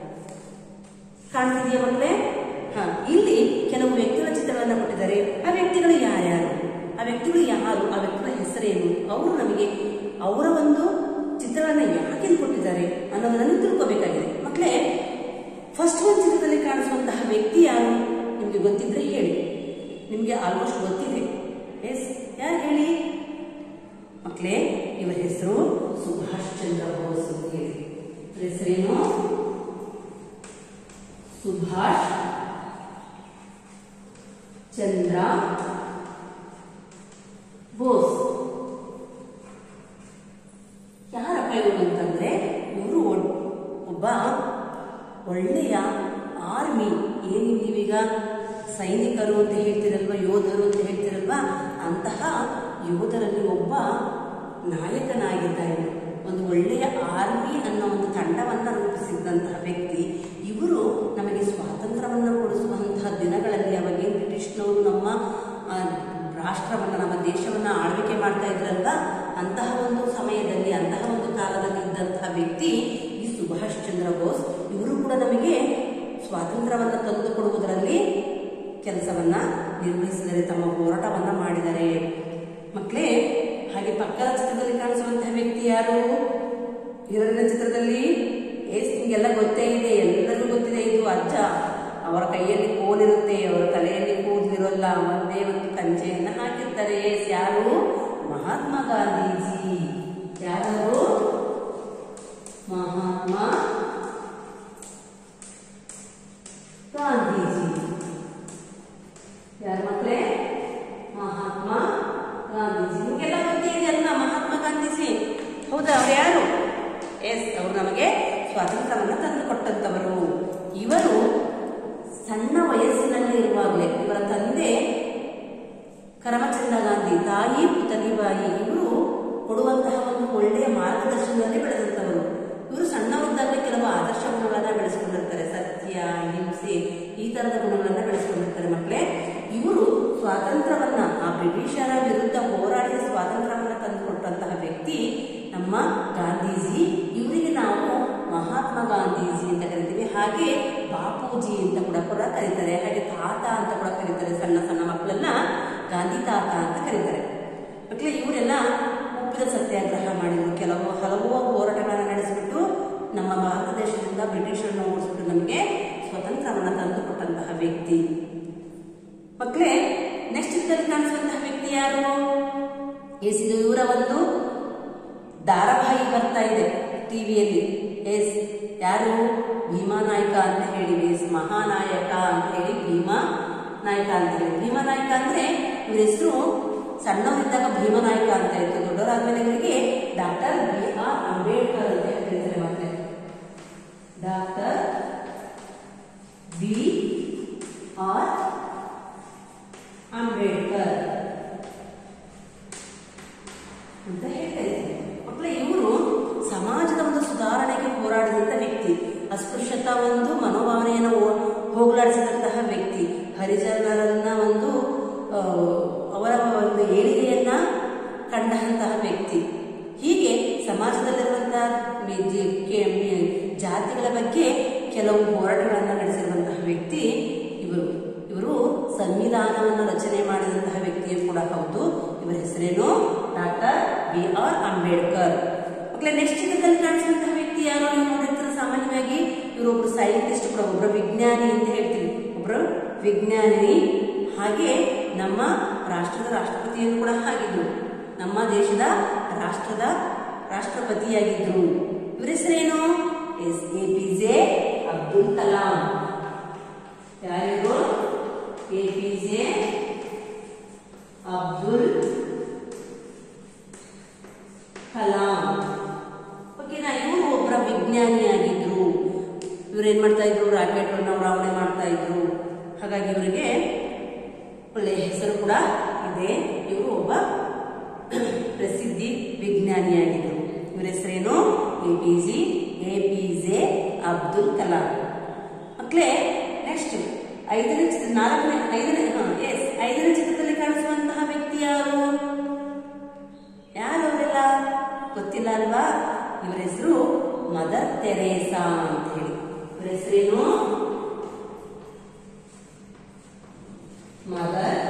ಕಾಣ್ತಿದೆಯಾ ಮಕ್ಕಳೇ ಹಾ ಇಲ್ಲಿ ಕೆಲವು ವ್ಯಕ್ತಿಗಳ ಚಿತ್ರಗಳನ್ನ ಕೊಟ್ಟಿದ್ದಾರೆ ಆ ವ್ಯಕ್ತಿಗಳು ಯಾರ್ಯಾರು ಆ ವ್ಯಕ್ತಿಗಳು ಯಾರು ಆ ವ್ಯಕ್ತಿಗಳ ಹೆಸರೇನು ಅವರು ನಮಗೆ ಅವರ ಒಂದು ಚಿತ್ರಗಳನ್ನ ಯಾಕೆ ಕೊಟ್ಟಿದ್ದಾರೆ ಅನ್ನೋದನ್ನು ತಿಳ್ಕೋಬೇಕಾಗಿದೆ ಮಕ್ಕಳೇ ಫಸ್ಟ್ ಒಂದು ಚಿತ್ರದಲ್ಲಿ ಕಾಣಿಸುವಂತಹ ವ್ಯಕ್ತಿ ಯಾರು ನಿಮ್ಗೆ ಗೊತ್ತಿದ್ರೆ ಹೇಳಿ ನಿಮ್ಗೆ ಆಲ್ಮೋಸ್ಟ್ ಗೊತ್ತಿದೆ ಎಸ್ ಯಾರು ಹೇಳಿ ಮಕ್ಕಳೇ ಇವರ ಹೆಸರು ಸುಭಾಷ್ ಚಂದ್ರ ಬೋಸ್ ಅಂತ ಹೇಳಿ ಇವ್ರ ಹೆಸರೇನು ಸುಭಾಷ್ ಚಂದ್ರ ಬೋಸ್ ಯಾರಪ್ಪ ಇವರು ಅಂತಂದ್ರೆ ಇವರು ಒಬ್ಬ ಒಳ್ಳೆಯ ಆರ್ಮಿ ಏನು ನೀವೀಗ ಸೈನಿಕರು ಅಂತ ಹೇಳ್ತೀರಲ್ವಾ ಯೋಧರು ಅಂತ ಹೇಳ್ತೀರಲ್ವಾ ಅಂತಹ ಯೋಧರಲ್ಲಿ ಒಬ್ಬ ನಾಯಕನಾಗಿದ್ದಾರೆ ಒಂದು ಒಳ್ಳೆಯ ಆರ್ಮಿ ಅನ್ನೋ ಒಂದು ತಂಡವನ್ನ ರೂಪಿಸಿದಂತಹ ವ್ಯಕ್ತಿ ಇವರು ನಮಗೆ ಸ್ವಾತಂತ್ರ್ಯವನ್ನು ಕೊಡಿಸುವಂತಹ ದಿನಗಳಲ್ಲಿ ಅವಾಗೇನು ಬ್ರಿಟಿಷ್ನವರು ನಮ್ಮ ಆ, ರಾಷ್ಟ್ರವನ್ನ ನಮ್ಮ ದೇಶವನ್ನ ಆಳ್ವಿಕೆ ಮಾಡ್ತಾ ಇದ್ರಲ್ವಾ ಅಂತಹ ಒಂದು ಸಮಯದಲ್ಲಿ ಅಂತಹ ಒಂದು ಕಾಲದಲ್ಲಿ ಇದ್ದಂತಹ ವ್ಯಕ್ತಿ ಈ ಸುಭಾಷ್ ಚಂದ್ರ ಬೋಸ್ ಇವರು ಕೂಡ ನಮಗೆ ಸ್ವಾತಂತ್ರ್ಯವನ್ನ ತಂದುಕೊಡುವುದರಲ್ಲಿ ಕೆಲಸವನ್ನ ನಿರ್ವಹಿಸಿದರೆ ತಮ್ಮ ಹೋರಾಟವನ್ನ ಮಾಡಿದ್ದಾರೆ ಮಕ್ಕಳೇ ಹಾಗೆ ಪಕ್ಕದ ಚಿತ್ರದಲ್ಲಿ ಕಾಣಿಸುವಂತಹ ವ್ಯಕ್ತಿ ಯಾರು ಎರಡನೇ ಚಿತ್ರದಲ್ಲಿ ಎಸ್ ನಿಮ್ಗೆಲ್ಲ ಗೊತ್ತೇ ಇದೆ ಎಲ್ಲರಿಗೂ ಗೊತ್ತಿದೆ ಇದು ಅಜ್ಜ ಅವರ ಕೈಯಲ್ಲಿ ಕೋಲಿರುತ್ತೆ ಅವರ ತಲೆಯಲ್ಲಿ ಕೂದಲಿರೋಲ್ಲ ಒಂದೇ ಒಂದು ಕಂಚೆಯನ್ನ ಹಾಕಿರ್ತಾರೆ ಎಸ್ ಯಾರು ಮಹಾತ್ಮ ಗಾಂಧೀಜಿ ಯಾರು ಮಹಾತ್ಮ ಗಾಂಧೀಜಿ ಯಾರ ಮಕ್ಕಳೇ ಮಹಾತ್ಮ ಗಾಂಧೀಜಿ ನಿಮಗೆಲ್ಲ ಗೊತ್ತೇ ಇದೆಯಲ್ಲ ಮಹಾತ್ಮ ಗಾಂಧೀಜಿ ಹೌದಾ ಅವ್ರು ಯಾರು ನಮಗೆ ಸ್ವಾತಂತ್ರ್ಯವನ್ನ ತಂದುಕೊಟ್ಟಂತವರು ಇವರು ಸಣ್ಣ ವಯಸ್ಸಿನಲ್ಲಿ ಇರುವಾಗಲೇ ಇವರ ತಂದೆ ಕರಮಚಂದ ಗಾಂಧಿ ತಾಯಿ ಪುತಲಿಬಾಯಿ ಇವರು ಕೊಡುವಂತಹ ಒಂದು ಒಳ್ಳೆಯ ಮಾರ್ಗದರ್ಶನದಲ್ಲಿ ಬೆಳೆದಂತವರು ಇವರು ಸಣ್ಣವರಿದ್ದಾಗಲೇ ಕೆಲವು ಆದರ್ಶ ಗುಣಗಳನ್ನ ಬೆಳೆಸ್ಕೊಂಡಿರ್ತಾರೆ ಸತ್ಯ ಹಿಂಸೆ ಈ ತರದ ಗುಣಗಳನ್ನ ಬೆಳೆಸ್ಕೊಂಡಿರ್ತಾರೆ ಮಕ್ಕಳೇ ಇವರು ಸ್ವಾತಂತ್ರ್ಯವನ್ನ ಆ ಬ್ರಿಟಿಷರ ವಿರುದ್ಧ ಹೋರಾಡಿದ ಸ್ವಾತಂತ್ರ್ಯವನ್ನ ತಂದುಕೊಟ್ಟಂತಹ ವ್ಯಕ್ತಿ ನಮ್ಮ ಗಾಂಧೀಜಿ ಇವರಿಗೆ ನಾವು ಮಹಾತ್ಮ ಗಾಂಧೀಜಿ ಅಂತ ಕರಿತೀವಿ ಹಾಗೆ ಬಾಪೂಜಿ ಅಂತ ಕೂಡ ಕೂಡ ಕರೀತಾರೆ ಹಾಗೆ ತಾತ ಅಂತ ಕೂಡ ಕರೀತಾರೆ ಸಣ್ಣ ಸಣ್ಣ ಮಕ್ಕಳನ್ನ ಗಾಂಧಿ ತಾತ ಅಂತ ಕರೀತಾರೆ ಮಕ್ಕಳೇ ಇವರೆಲ್ಲ ಉಪ್ಪಿನ ಸತ್ಯಾಗ್ರಹ ಮಾಡಿದ್ರು ಕೆಲವು ಹಲವು ಹೋರಾಟಗಳನ್ನ ನಡೆಸಿಬಿಟ್ಟು ನಮ್ಮ ಭಾರತ ದೇಶದಿಂದ ಬ್ರಿಟಿಷರನ್ನು ಓಡಿಸ್ಬಿಟ್ಟು ನಮಗೆ ಸ್ವತಂತ್ರವನ್ನ ತಂದುಕೊಟ್ಟಂತಹ ವ್ಯಕ್ತಿ ಮಕ್ಕಳೇ ನೆಕ್ಸ್ಟ್ ಚಿತ್ರದಲ್ಲಿ ಕಾಣಿಸುವಂತಹ ವ್ಯಕ್ತಿ ಯಾರು ಎಸ್ ಇದು ಇವರ ಒಂದು ಧಾರಾವಾಹಿ ಬರ್ತಾ ಇದೆ ಟಿವಿಯಲ್ಲಿ ಎಸ್ ಯಾರು ಭೀಮಾ ನಾಯಕ ಅಂತ ಹೇಳಿ ಎಸ್ ಮಹಾನಾಯಕ ಅಂತ ಹೇಳಿ ಭೀಮಾ ನಾಯಕ ಅಂತ ಹೇಳಿ ಭೀಮಾ ನಾಯಕ ಅಂದ್ರೆ ಇವ್ರ ಹೆಸರು ಸಣ್ಣವರಿದ್ದಾಗ ಭೀಮಾ ನಾಯಕ ಅಂತ ಇತ್ತು ದೊಡ್ಡವರಾದ್ಮೇಲೆ ಇವರಿಗೆ ಡಾಕ್ಟರ್ ಬಿ ಆರ್ ಅಂಬೇಡ್ಕರ್ ಅಂತ ಹೇಳ್ತಾರೆ ಮತ್ತೆ ಡಾಕ್ಟರ್ ಬಿ ಆರ್ ಅಂಬೇಡ್ಕರ್ ಅಂತ ಹೇಳ್ತಾ ಇದ್ದಾರೆ ಮಕ್ಕಳೇ ಇವರು ಸಮಾಜದ ಒಂದು ಸುಧಾರಣೆಗೆ ಹೋರಾಡಿದಂತ ವ್ಯಕ್ತಿ ಅಸ್ಪೃಶ್ಯತಾ ಒಂದು ಮನೋಭಾವನೆಯನ್ನು ಹೋ- ಹೋಗಲಾಡಿಸಿದಂತಹ ವ್ಯಕ್ತಿ ಹರಿಜನರನ್ನ ಒಂದು ಆ, ಅವರ ಒಂದು ಏಳಿಗೆಯನ್ನ ಕಂಡಂತಹ ವ್ಯಕ್ತಿ ಹೀಗೆ ಸಮಾಜದಲ್ಲಿರುವಂತಹ ಮಿ- ಜಿ- ಕೆ- ಮಿ- ಜಾತಿಗಳ ಬಗ್ಗೆ ಕೆಲವು ಹೋರಾಟಗಳನ್ನು ನಡೆಸಿರುವಂತಹ ವ್ಯಕ್ತಿ ಇವರು ಇವರು ಸಂವಿಧಾನವನ್ನು ರಚನೆ ಮಾಡಿದಂತಹ ವ್ಯಕ್ತಿಯು ಕೂಡ ಹೌದು ಇವರ ಹೆಸರೇನು ಡಾಕ್ಟರ್ ಬಿ ಆರ್ ಅಂಬೇಡ್ಕರ್ ಮಕ್ಕಳೇ ನೆಕ್ಸ್ಟ್ ಚಿತ್ರದಲ್ಲಿ ಕಾಣಿಸುವಂತಹ ವ್ಯಕ್ತಿ ಯಾರು ನೀವು ನೋಡಿರ್ತಾರೆ ಸಾಮಾನ್ಯವಾಗಿ ಇವರೊಬ್ರು ಸೈಂಟಿಸ್ಟ್ ಕೂಡ ಒಬ್ಬರು ವಿಜ್ಞಾನಿ ಅಂತ ಹೇಳ್ತೀವಿ ಒಬ್ಬರು ವಿಜ್ಞಾನಿ ಹಾಗೆ ನಮ್ಮ ರಾಷ್ಟ್ರದ ರಾಷ್ಟ್ರಪತಿಯನ್ನು ಕೂಡ ಆಗಿದ್ರು ನಮ್ಮ ದೇಶದ ರಾಷ್ಟ್ರದ ರಾಷ್ಟ್ರಪತಿಯಾಗಿದ್ರು ಇವರ ಹೆಸರೇನು S A P J Abdul Kalam ಯಾರಿಗೂ A P J Abdul Kalam ಓಕೆನಾ ಇವರು ಒಬ್ಬರ ವಿಜ್ಞಾನಿಯಾಗಿದ್ರು ಇವ್ರು ಏನ್ ಮಾಡ್ತಾ ಇದ್ರು ರಾಕೆಟ್ ಉಡಾವಣೆ ಮಾಡ್ತಾ ಇದ್ರು ಹಾಗಾಗಿ ಇವರಿಗೆ ಒಳ್ಳೆಯ ಹೆಸರು ಕೂಡ ಇದೆ ಇವರು ಒಬ್ಬ ಪ್ರಸಿದ್ಧಿ ವಿಜ್ಞಾನಿಯಾಗಿದ್ರು ಇವರ ಹೆಸರೇನು A P G A P J Abdul Kalam ಮಕ್ಕಳೇ ನೆಕ್ಸ್ಟ್ ಐದನೇ ಚಿತ್ರ ನಾಲ್ಕನೇ ಐದನೇ ಹಾ ಎಸ್ ಐದನೇ ಚಿತ್ರದಲ್ಲಿ ಕಾಣಿಸುವಂತಹ ವ್ಯಕ್ತಿ ಯಾರು ಯಾರು ಅವರೆಲ್ಲ ಗೊತ್ತಿಲ್ಲ ಅಲ್ವಾ ಇವರ ಹೆಸರು ಮದರ್ ತೆರೇಸಾ ಅಂತ ಹೇಳಿ ಇವರ ಹೆಸರೇನು ಮದರ್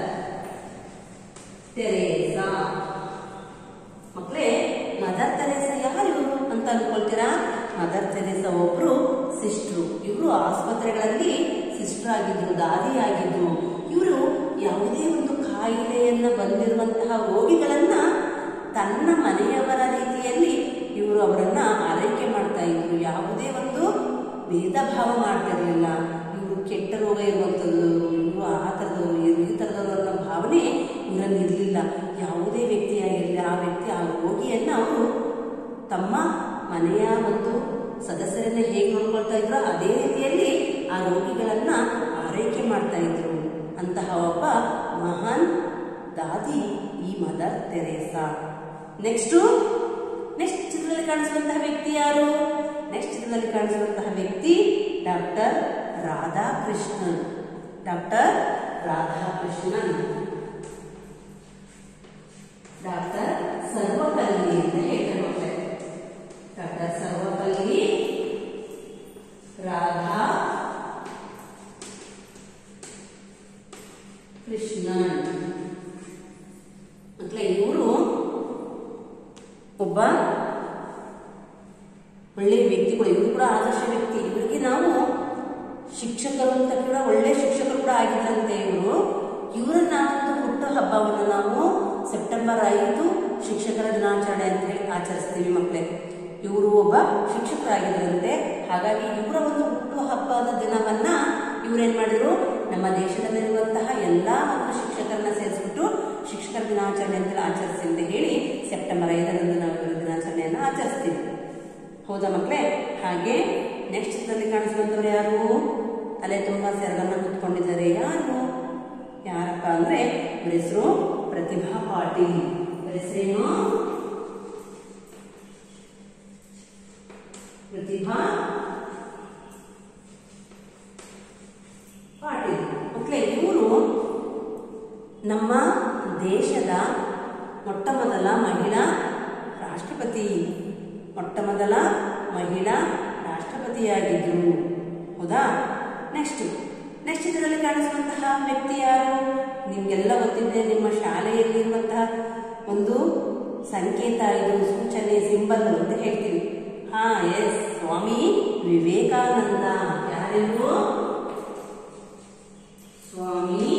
ತೆರೇಸಾ ಮಕ್ಕಳೇ ಮದರ್ ತೆರೇಸಾ ಯಾರು ಇವರು ಅಂತ ಅನ್ಕೊಳ್ತೀರಾ ಮದರ್ ತೆರೇಸಾ ಒಬ್ರು ಸಿಸ್ಟ್ರು ಇವರು ಆಸ್ಪತ್ರೆಗಳಲ್ಲಿ ಸಿಸ್ಟರ್ ಆಗಿದ್ರು ದಾದಿ ಆಗಿದ್ರು ಇವರು ಯಾವುದೇ ಒಂದು ಕಾಯಿಲೆಯನ್ನ ಬಂದಿರುವಂತಹ ರೋಗಿಗಳನ್ನ ತನ್ನ ಮನೆಯವರ ರೀತಿಯಲ್ಲಿ ಇವರು ಅವರನ್ನ ಆರೈಕೆ ಮಾಡ್ತಾ ಇದ್ರು ಯಾವುದೇ ಒಂದು ಭೇದ ಭಾವ ಮಾಡ್ತಿರ್ಲಿಲ್ಲ ಇವರು ಕೆಟ್ಟ ರೋಗ ಇರುವಂಥದ್ದು ಇವರು ಆ ಥರದವರು ಇವ್ರು ಈ ಥರದವರು ಅನ್ನೋ ಭಾವನೆ ಇವರಲ್ಲಿ ಇರಲಿಲ್ಲ ಯಾವುದೇ ವ್ಯಕ್ತಿಯಾಗಿರಲಿ ಆ ವ್ಯಕ್ತಿ ಆ ರೋಗಿಯನ್ನ ಅವರು ತಮ್ಮ ಮನೆಯ ಒಂದು ಸದಸ್ಯರನ್ನ ಹೇಗೆ ನೋಡ್ಕೊಳ್ತಾ ಇದ್ರು ಅದೇ ರೀತಿಯಲ್ಲಿ ಆ ರೋಗಿಗಳನ್ನ ಆರೈಕೆ ಮಾಡ್ತಾ ಇದ್ರು ಅಂತಹ ಒಬ್ಬ ಮಹಾನ್ ದಾದಿ ಈ ಮದರ್ ತೆರೇಸಾ ನೆಕ್ಸ್ಟ್ ನೆಕ್ಸ್ಟ್ ಚಿತ್ರದಲ್ಲಿ ಕಾಣಿಸುವಂತಹ ವ್ಯಕ್ತಿ ಯಾರು ನೆಕ್ಸ್ಟ್ ಚಿತ್ರದಲ್ಲಿ ಕಾಣಿಸುವಂತಹ ವ್ಯಕ್ತಿ doctor Radhakrishnan doctor Radhakrishnan doctor Sarvepalli ಅಂತ ಹೇಳ್ತಾರೆ ಮಕ್ಕಳೇ ಡಾಕ್ಟರ್ ಸರ್ವಪಲ್ಲಿ ರಾಧಾ ಕೃಷ್ಣನ್ ಮಕ್ಕಳೇ ಇವರು ಒಬ್ಬ ಒಳ್ಳೆಯ ವ್ಯಕ್ತಿಗಳು ಇವರು ಕೂಡ ಆದರ್ಶ ವ್ಯಕ್ತಿ ಇವರಿಗೆ ನಾವು ಶಿಕ್ಷಕರು ಅಂತ ಕೂಡ ಒಳ್ಳೆ ಶಿಕ್ಷಕರು ಕೂಡ ಆಗಿದ್ದಂತೆ ಇವರು ಇವರನ್ನ ಒಂದು ಹುಟ್ಟು ಹಬ್ಬವನ್ನು ನಾವು ಸೆಪ್ಟೆಂಬರ್ ಐದು ಶಿಕ್ಷಕರ ದಿನಾಚರಣೆ ಅಂತ ಹೇಳಿ ಆಚರಿಸ್ತೀವಿ ಮಕ್ಕಳೇ ಇವರು ಒಬ್ಬ ಶಿಕ್ಷಕರಾಗಿದ್ದರಂತೆ ಹಾಗಾಗಿ ಇವರ ಒಂದು ಹುಟ್ಟು ಹಬ್ಬದ ದಿನವನ್ನ ಇವ್ರೇನ್ ಮಾಡಿದ್ರು ನಮ್ಮ ದೇಶದಲ್ಲಿರುವಂತಹ ಎಲ್ಲಾ ಒಂದು ಶಿಕ್ಷಕರನ್ನ ಸೇರಿಸ್ಬಿಟ್ಟು ಶಿಕ್ಷಕರ ದಿನಾಚರಣೆ ಅಂತ ಆಚರಿಸಿ ಅಂತ ಹೇಳಿ ಸೆಪ್ಟೆಂಬರ್ ಐದರಂದು ನಾವು ಇವರ ದಿನಾಚರಣೆಯನ್ನು ಆಚರಿಸ್ತೀವಿ ಹೌದಾ ಮಕ್ಕಳೇ ಹಾಗೆ ನೆಕ್ಸ್ಟ್ ಚಿತ್ರದಲ್ಲಿ ಕಾಣಿಸ್ಕೊಂಡವ್ರು ಯಾರು ತಲೆ ತುಂಬಾ ಸೆರಗನ್ನ ಹೊತ್ಕೊಂಡಿದ್ದಾರೆ ಯಾರು ಯಾರಪ್ಪ ಅಂದ್ರೆ ಇವ್ರ ಹೆಸರು ಪ್ರತಿಭಾ ಪಾಟೀಲ್ ಇವ್ರ ಹೆಸರೇನು ಪ್ರತಿಭಾ ಪಾಟೀಲ್ ಮಕ್ಕಳೇ ಇವರು ನಮ್ಮ ದೇಶದ ಮೊಟ್ಟ ಮೊದಲ ಮಹಿಳಾ ರಾಷ್ಟ್ರಪತಿ ಮೊಟ್ಟ ಮೊದಲ ಮಹಿಳಾ ರಾಷ್ಟ್ರಪತಿಯಾಗಿದ್ರು ಹೌದಾ ನೆಕ್ಸ್ಟ್ ನೆಕ್ಸ್ಟ್ ಇದರಲ್ಲಿ ಕಾಣಿಸುವಂತಹ ವ್ಯಕ್ತಿ ಯಾರು ನಿಮ್ಗೆಲ್ಲ ಗೊತ್ತಿದೆ ನಿಮ್ಮ ಶಾಲೆಯಲ್ಲಿರುವಂತಹ ಒಂದು ಸಂಕೇತ ಇದು ಸೂಚನೆ ಸಿಂಬಲ್ ಅಂತ ಹೇಳ್ತೀವಿ ಹಾ ಎಸ್ ಸ್ವಾಮಿ ವಿವೇಕಾನಂದ ಯಾರೆಂದು ಸ್ವಾಮಿ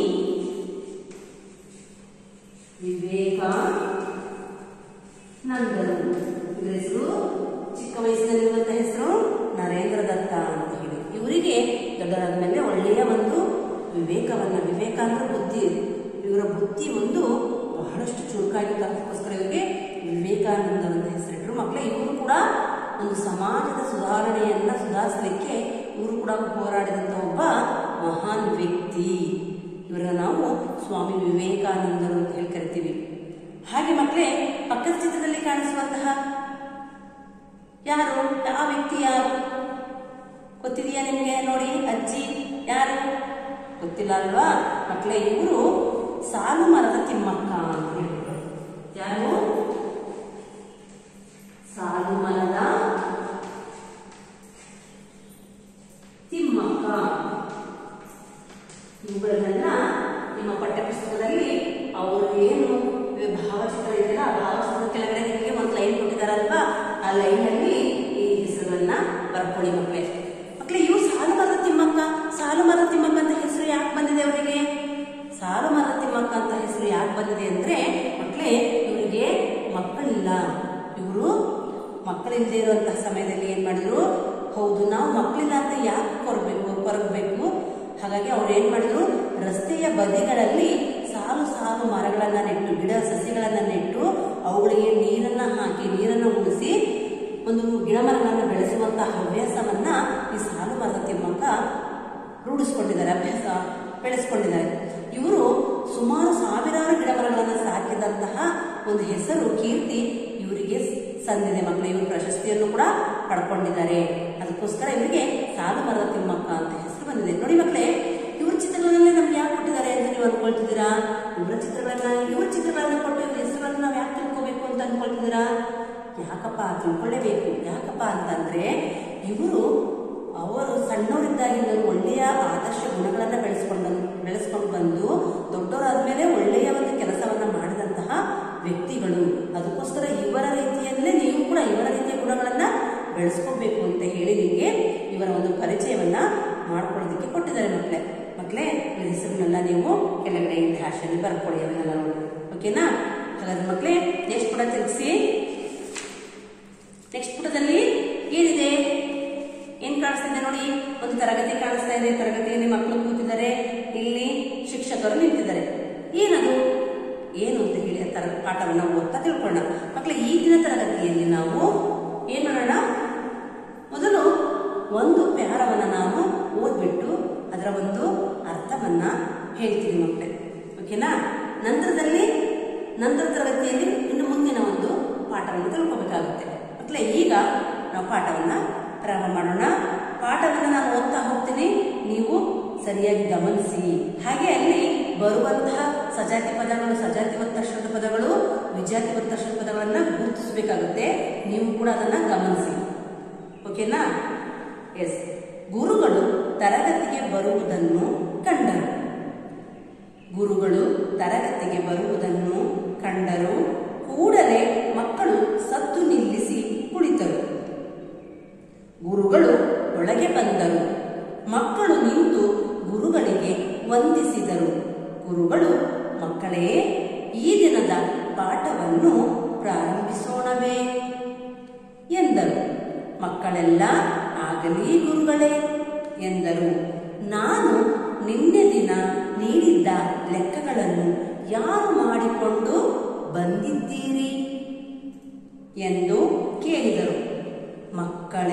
ವಿವೇಕಾನಂದರು ಇವರ ಹೆಸರು ಚಿಕ್ಕ ವಯಸ್ಸಿನಲ್ಲಿರುವಂತಹ ಹೆಸರು ನರೇಂದ್ರ ದತ್ತ ಅಂತ ಹೇಳಿ ಇವರಿಗೆ ದೊಡ್ಡರಾದ ಮೇಲೆ ಒಳ್ಳೆಯ ಒಂದು ವಿವೇಕವನ್ನ ವಿವೇಕ ಅಂದ್ರೆ ಬುದ್ಧಿ ಇವರ ಬುದ್ಧಿ ಒಂದು ಬಹಳಷ್ಟು ಚುರುಕಾಗಿತ್ತು ಅದಕ್ಕೋಸ್ಕರ ಇವರಿಗೆ ವಿವೇಕಾನಂದರು ಅಂತ ಹೆಸರಿಟ್ಟರು ಮಕ್ಕಳೇ ಇವರು ಕೂಡ ಒಂದು ಸಮಾಜದ ಸುಧಾರಣೆಯನ್ನ ಸುಧಾರಿಸಲಿಕ್ಕೆ ಇವರು ಕೂಡ ಹೋರಾಡಿದಂತ ಒಬ್ಬ ಮಹಾನ್ ವ್ಯಕ್ತಿ ಇವರನ್ನ ನಾವು ಸ್ವಾಮಿ ವಿವೇಕಾನಂದರು ಅಂತ ಹೇಳಿ ಕರಿತೀವಿ ಹಾಗೆ ಮಕ್ಕಳೇ ಪಕ್ಕದ ಚಿತ್ರದಲ್ಲಿ ಕಾಣಿಸುವಂತಹ ಯಾರು ಆ ವ್ಯಕ್ತಿ ಯಾರು ಗೊತ್ತಿದೆಯಾ ನಿಮ್ಗೆ ನೋಡಿ ಅಜ್ಜಿ ಯಾರು ಗೊತ್ತಿಲ್ಲ ಅಲ್ವಾ ಮಕ್ಕಳೇ ಇವರು ಸಾಲು ಮರದ ತಿಮ್ಮಕ್ಕ ಅಂತ ಹೇಳ್ತಾರೆ ಯಾರು ಸಾಲು ಮರದ ತಿಮ್ಮಕ್ಕ ಇವುಗಳನ್ನ ನಿಮ್ಮ ಪಠ್ಯಪುಸ್ತಕದಲ್ಲಿ ಅವರು ಏನು ಭಾವಚಿತ್ರ ಇದೆಯಲ್ಲ ಆ ಭಾವಚಿತ್ರದ ಕೆಳಗಡೆ ನಿಮಗೆ ಒಂದು ಲೈನ್ ಕೊಟ್ಟಿದ್ದಾರಲ್ವಾ ಆ ಲೈನ್ ಅಲ್ಲಿ ಈ ಹೆಸರನ್ನ ಬರ್ಕೊಳ್ಳಿ ಮಕ್ಕಳೇ ಮಕ್ಕಳೇ ಇವು ಸಾಲು ಮರದ ತಿಮ್ಮಕ್ಕ ಸಾಲು ಮರದ ತಿಮ್ಮಕ್ಕ ಅಂತ ಹೆಸರು ಯಾಕೆ ಬಂದಿದೆ ಅವರಿಗೆ ಸಾಲು ಮರದ ತಿಮ್ಮಕ್ಕ ಅಂತ ಹೆಸರು ಯಾಕೆ ಬಂದಿದೆ ಅಂದ್ರೆ ಮಕ್ಕಳೇ ಇವರಿಗೆ ಮಕ್ಕಳಿಲ್ಲ ಇವರು ಮಕ್ಕಳಿಲ್ಲದೆ ಇರುವಂತಹ ಸಮಯದಲ್ಲಿ ಏನ್ ಮಾಡಿದ್ರು ಹೌದು ನಾವು ಮಕ್ಕಳಿಲ್ಲ ಅಂತ ಯಾಕೆ ಕೊರಬೇಕು ಕೊರಗಬೇಕು ಹಾಗಾಗಿ ಅವ್ರು ಏನ್ ಮಾಡಿದ್ರು ರಸ್ತೆಯ ಬದಿಗಳಲ್ಲಿ ಸಾಲು ಸಾಲು ಮರಗಳನ್ನ ನೆಟ್ಟು ಗಿಡ ಸಸ್ಯಗಳನ್ನ ನೆಟ್ಟು ಅವುಗಳಿಗೆ ನೀರನ್ನ ಹಾಕಿ ನೀರನ್ನ ಉಣಿಸಿ ಒಂದು ಗಿಡ ಮರಗಳನ್ನ ಬೆಳೆಸುವಂತಹ ಹವ್ಯಾಸವನ್ನ ಈ ಸಾಲು ಮರದ ತಿಮ್ಮಕ್ಕ ರೂಢಿಸ್ಕೊಂಡಿದ್ದಾರೆ ಅಭ್ಯಾಸ ಬೆಳೆಸ್ಕೊಂಡಿದ್ದಾರೆ ಇವರು ಸುಮಾರು ಸಾವಿರಾರು ಗಿಡ ಮರಗಳನ್ನ ಸಾಕಿದಂತಹ ಒಂದು ಹೆಸರು ಕೀರ್ತಿ ಇವರಿಗೆ ಸಂದಿದೆ ಮಕ್ಕಳು ಇವರು ಪ್ರಶಸ್ತಿಯನ್ನು ಕೂಡ ಪಡ್ಕೊಂಡಿದ್ದಾರೆ ಅದಕ್ಕೋಸ್ಕರ ಇವರಿಗೆ ಸಾಲು ಮರದ ತಿಮ್ಮಕ್ಕ ಅಂತ ಹೆಸರು ಬಂದಿದೆ ನೋಡಿ ಮಕ್ಕಳೇ ಇವ್ರ ಚಿತ್ರಗಳನ್ನೇ ನಮ್ಗೆ ಯಾಕೆ ಕೊಟ್ಟಿದ್ದಾರೆ ಅಂತ ನೀವು ಅನ್ಕೊಳ್ತಿದ್ದೀರಾ ಇವರ ಚಿತ್ರಗಳನ್ನ ಇವ್ರ ಚಿತ್ರಗಳನ್ನ ಕೊಟ್ಟು ಇವ್ರ ಹೆಸರನ್ನ ನಾವು ಯಾಕೆ ತಿಳ್ಕೋಬೇಕು ಅಂತ ಅನ್ಕೊಳ್ತಿದ್ದೀರಾ ಯಾಕಪ್ಪ ತಿಳ್ಕೊಳ್ಳೇಬೇಕು ಯಾಕಪ್ಪ ಅಂತಂದ್ರೆ ಇವರು ಅವರು ಸಣ್ಣವರಿದ್ದಾಗಿಂದಲೂ ಒಳ್ಳೆಯ ಆದರ್ಶ ಗುಣಗಳನ್ನ ಬೆಳೆಸ್ಕೊಂಡು ಬೆಳೆಸ್ಕೊಂಡು ಬಂದು ದೊಡ್ಡವರಾದ್ಮೇಲೆ ಒಳ್ಳೆಯ ಒಂದು ಕೆಲಸವನ್ನ ಮಾಡಿದಂತಹ ವ್ಯಕ್ತಿಗಳು ಅದಕ್ಕೋಸ್ಕರ ಇವರ ರೀತಿಯಲ್ಲೇ ನೀವು ಕೂಡ ಇವರ ರೀತಿಯ ಗುಣಗಳನ್ನ ಬೆಳೆಸ್ಕೋಬೇಕು ಅಂತ ಹೇಳಿ ನಿಮಗೆ ಇವರ ಒಂದು ಪರಿಚಯವನ್ನ ಮಾಡ್ಕೊಳ್ಳೋದಕ್ಕೆ ಕೊಟ್ಟಿದ್ದಾರೆ ಮಕ್ಕಳೇ ಮಕ್ಕಳೇ ಇವ್ರ ಹೆಸರನ್ನೆಲ್ಲ ನೀವು ಕೆಳಗಡೆ ಡ್ಯಾಶಲ್ಲಿ ಬರ್ಕೊಳ್ಳಿ ಅವನ್ನೆಲ್ಲ ನೋಡಿ ಓಕೆನಾ ಹಾಗಾದ್ರೆ ಮಕ್ಕಳೇ ನೆಕ್ಸ್ಟ್ ಪುಟ ತಿರುಗಿಸಿ ನೆಕ್ಸ್ಟ್ ಪುಟದಲ್ಲಿ ಏನಿದೆ ಏನ್ ಕಾಣಿಸ್ತಿದೆ ನೋಡಿ ಒಂದು ತರಗತಿ ಕಾಣಿಸ್ತಾ ಇದೆ ತರಗತಿಯಲ್ಲಿ ಮಕ್ಕಳು ಕೂತಿದ್ದಾರೆ ಇಲ್ಲಿ ಶಿಕ್ಷಕರು ನಿಂತಿದ್ದಾರೆ ಏನದು ಏನು ಅಂತ ಹೇಳಿ ಆ ತರ ಪಾಠವನ್ನ ಓದ್ತಾ ತಿಳ್ಕೊಳ್ಳೋಣ ಮಕ್ಕಳು ಈ ದಿನ ತರಗತಿಯಲ್ಲಿ ನಾವು ಏನ್ ಮಾಡೋಣ ಮೊದಲು ಒಂದು ಪ್ಯಾರವನ್ನ ನಾವು ಓದ್ಬಿಟ್ಟು ಅದರ ಒಂದು ಅರ್ಥವನ್ನ ಹೇಳ್ತೀವಿ ಮಕ್ಕಳೇ ಓಕೆನಾ ನಂತರದಲ್ಲಿ ನಂತರ ತರಗತಿಯಲ್ಲಿ ಇನ್ನು ಮುಂದಿನ ಒಂದು ಪಾಠವನ್ನು ತಿಳ್ಕೊಬೇಕಾಗುತ್ತೆ ಮಕ್ಕಳೇ ಈಗ ನಾವು ಪಾಠವನ್ನ ಪ್ರಾರಂಭ ಮಾಡೋಣ ಪಾಠವನ್ನ ನಾನು ಓದ್ತಾ ಹೋಗ್ತೀನಿ ನೀವು ಸರಿಯಾಗಿ ಗಮನಿಸಿ ಹಾಗೆ ಅಲ್ಲಿ ಬರುವಂತಹ ಸಜಾತಿ ಪದಗಳು ಸಜಾತಿ ಒತ್ತಕ್ಷರದ ಪದಗಳು ವಿಜಾತಿ ಒತ್ತಕ್ಷರದ ಪದಗಳನ್ನ ಗುರುತಿಸಬೇಕಾಗುತ್ತೆ ನೀವು ಕೂಡ ಅದನ್ನ ಗಮನಿಸಿ ಓಕೆನಾ ಎಸ್ ಗುರುಗಳು ತರಗತಿಗೆ ಬರುವುದನ್ನು ಕಂಡರು ಗುರುಗಳು ತರಗತಿಗೆ ಬರುವುದನ್ನು ಕಂಡರು ಕೂಡಲೇ ಮಕ್ಕಳು ಸತ್ತು ನಿಲ್ಲಿಸಿ ಕುಳಿತರು ಗುರುಗಳು ಒಳಗೆ ಬಂದರು ಮಕ್ಕಳು ನಿಂತು ಗುರುಗಳಿಗೆ ವಂದಿಸಿದರು ಗುರುಗಳು ಮಕ್ಕಳೇ ಈ ದಿನದ ಪಾಠವನ್ನು ಪ್ರಾರಂಭಿಸೋಣವೇ ಎಂದರು ಮಕ್ಕಳೆಲ್ಲ ಆಗಲಿ ಗುರುಗಳೇ ಎಂದರು ನಾನು ನಿನ್ನೆ ದಿನ ನೀಡಿದ್ದ ಲೆಕ್ಕಗಳನ್ನು ಯಾರು ಮಾಡಿಕೊಂಡು ಬಂದಿದ್ದೀರಿ ಎಂದು ಕೇಳಿದರು ಮಕ್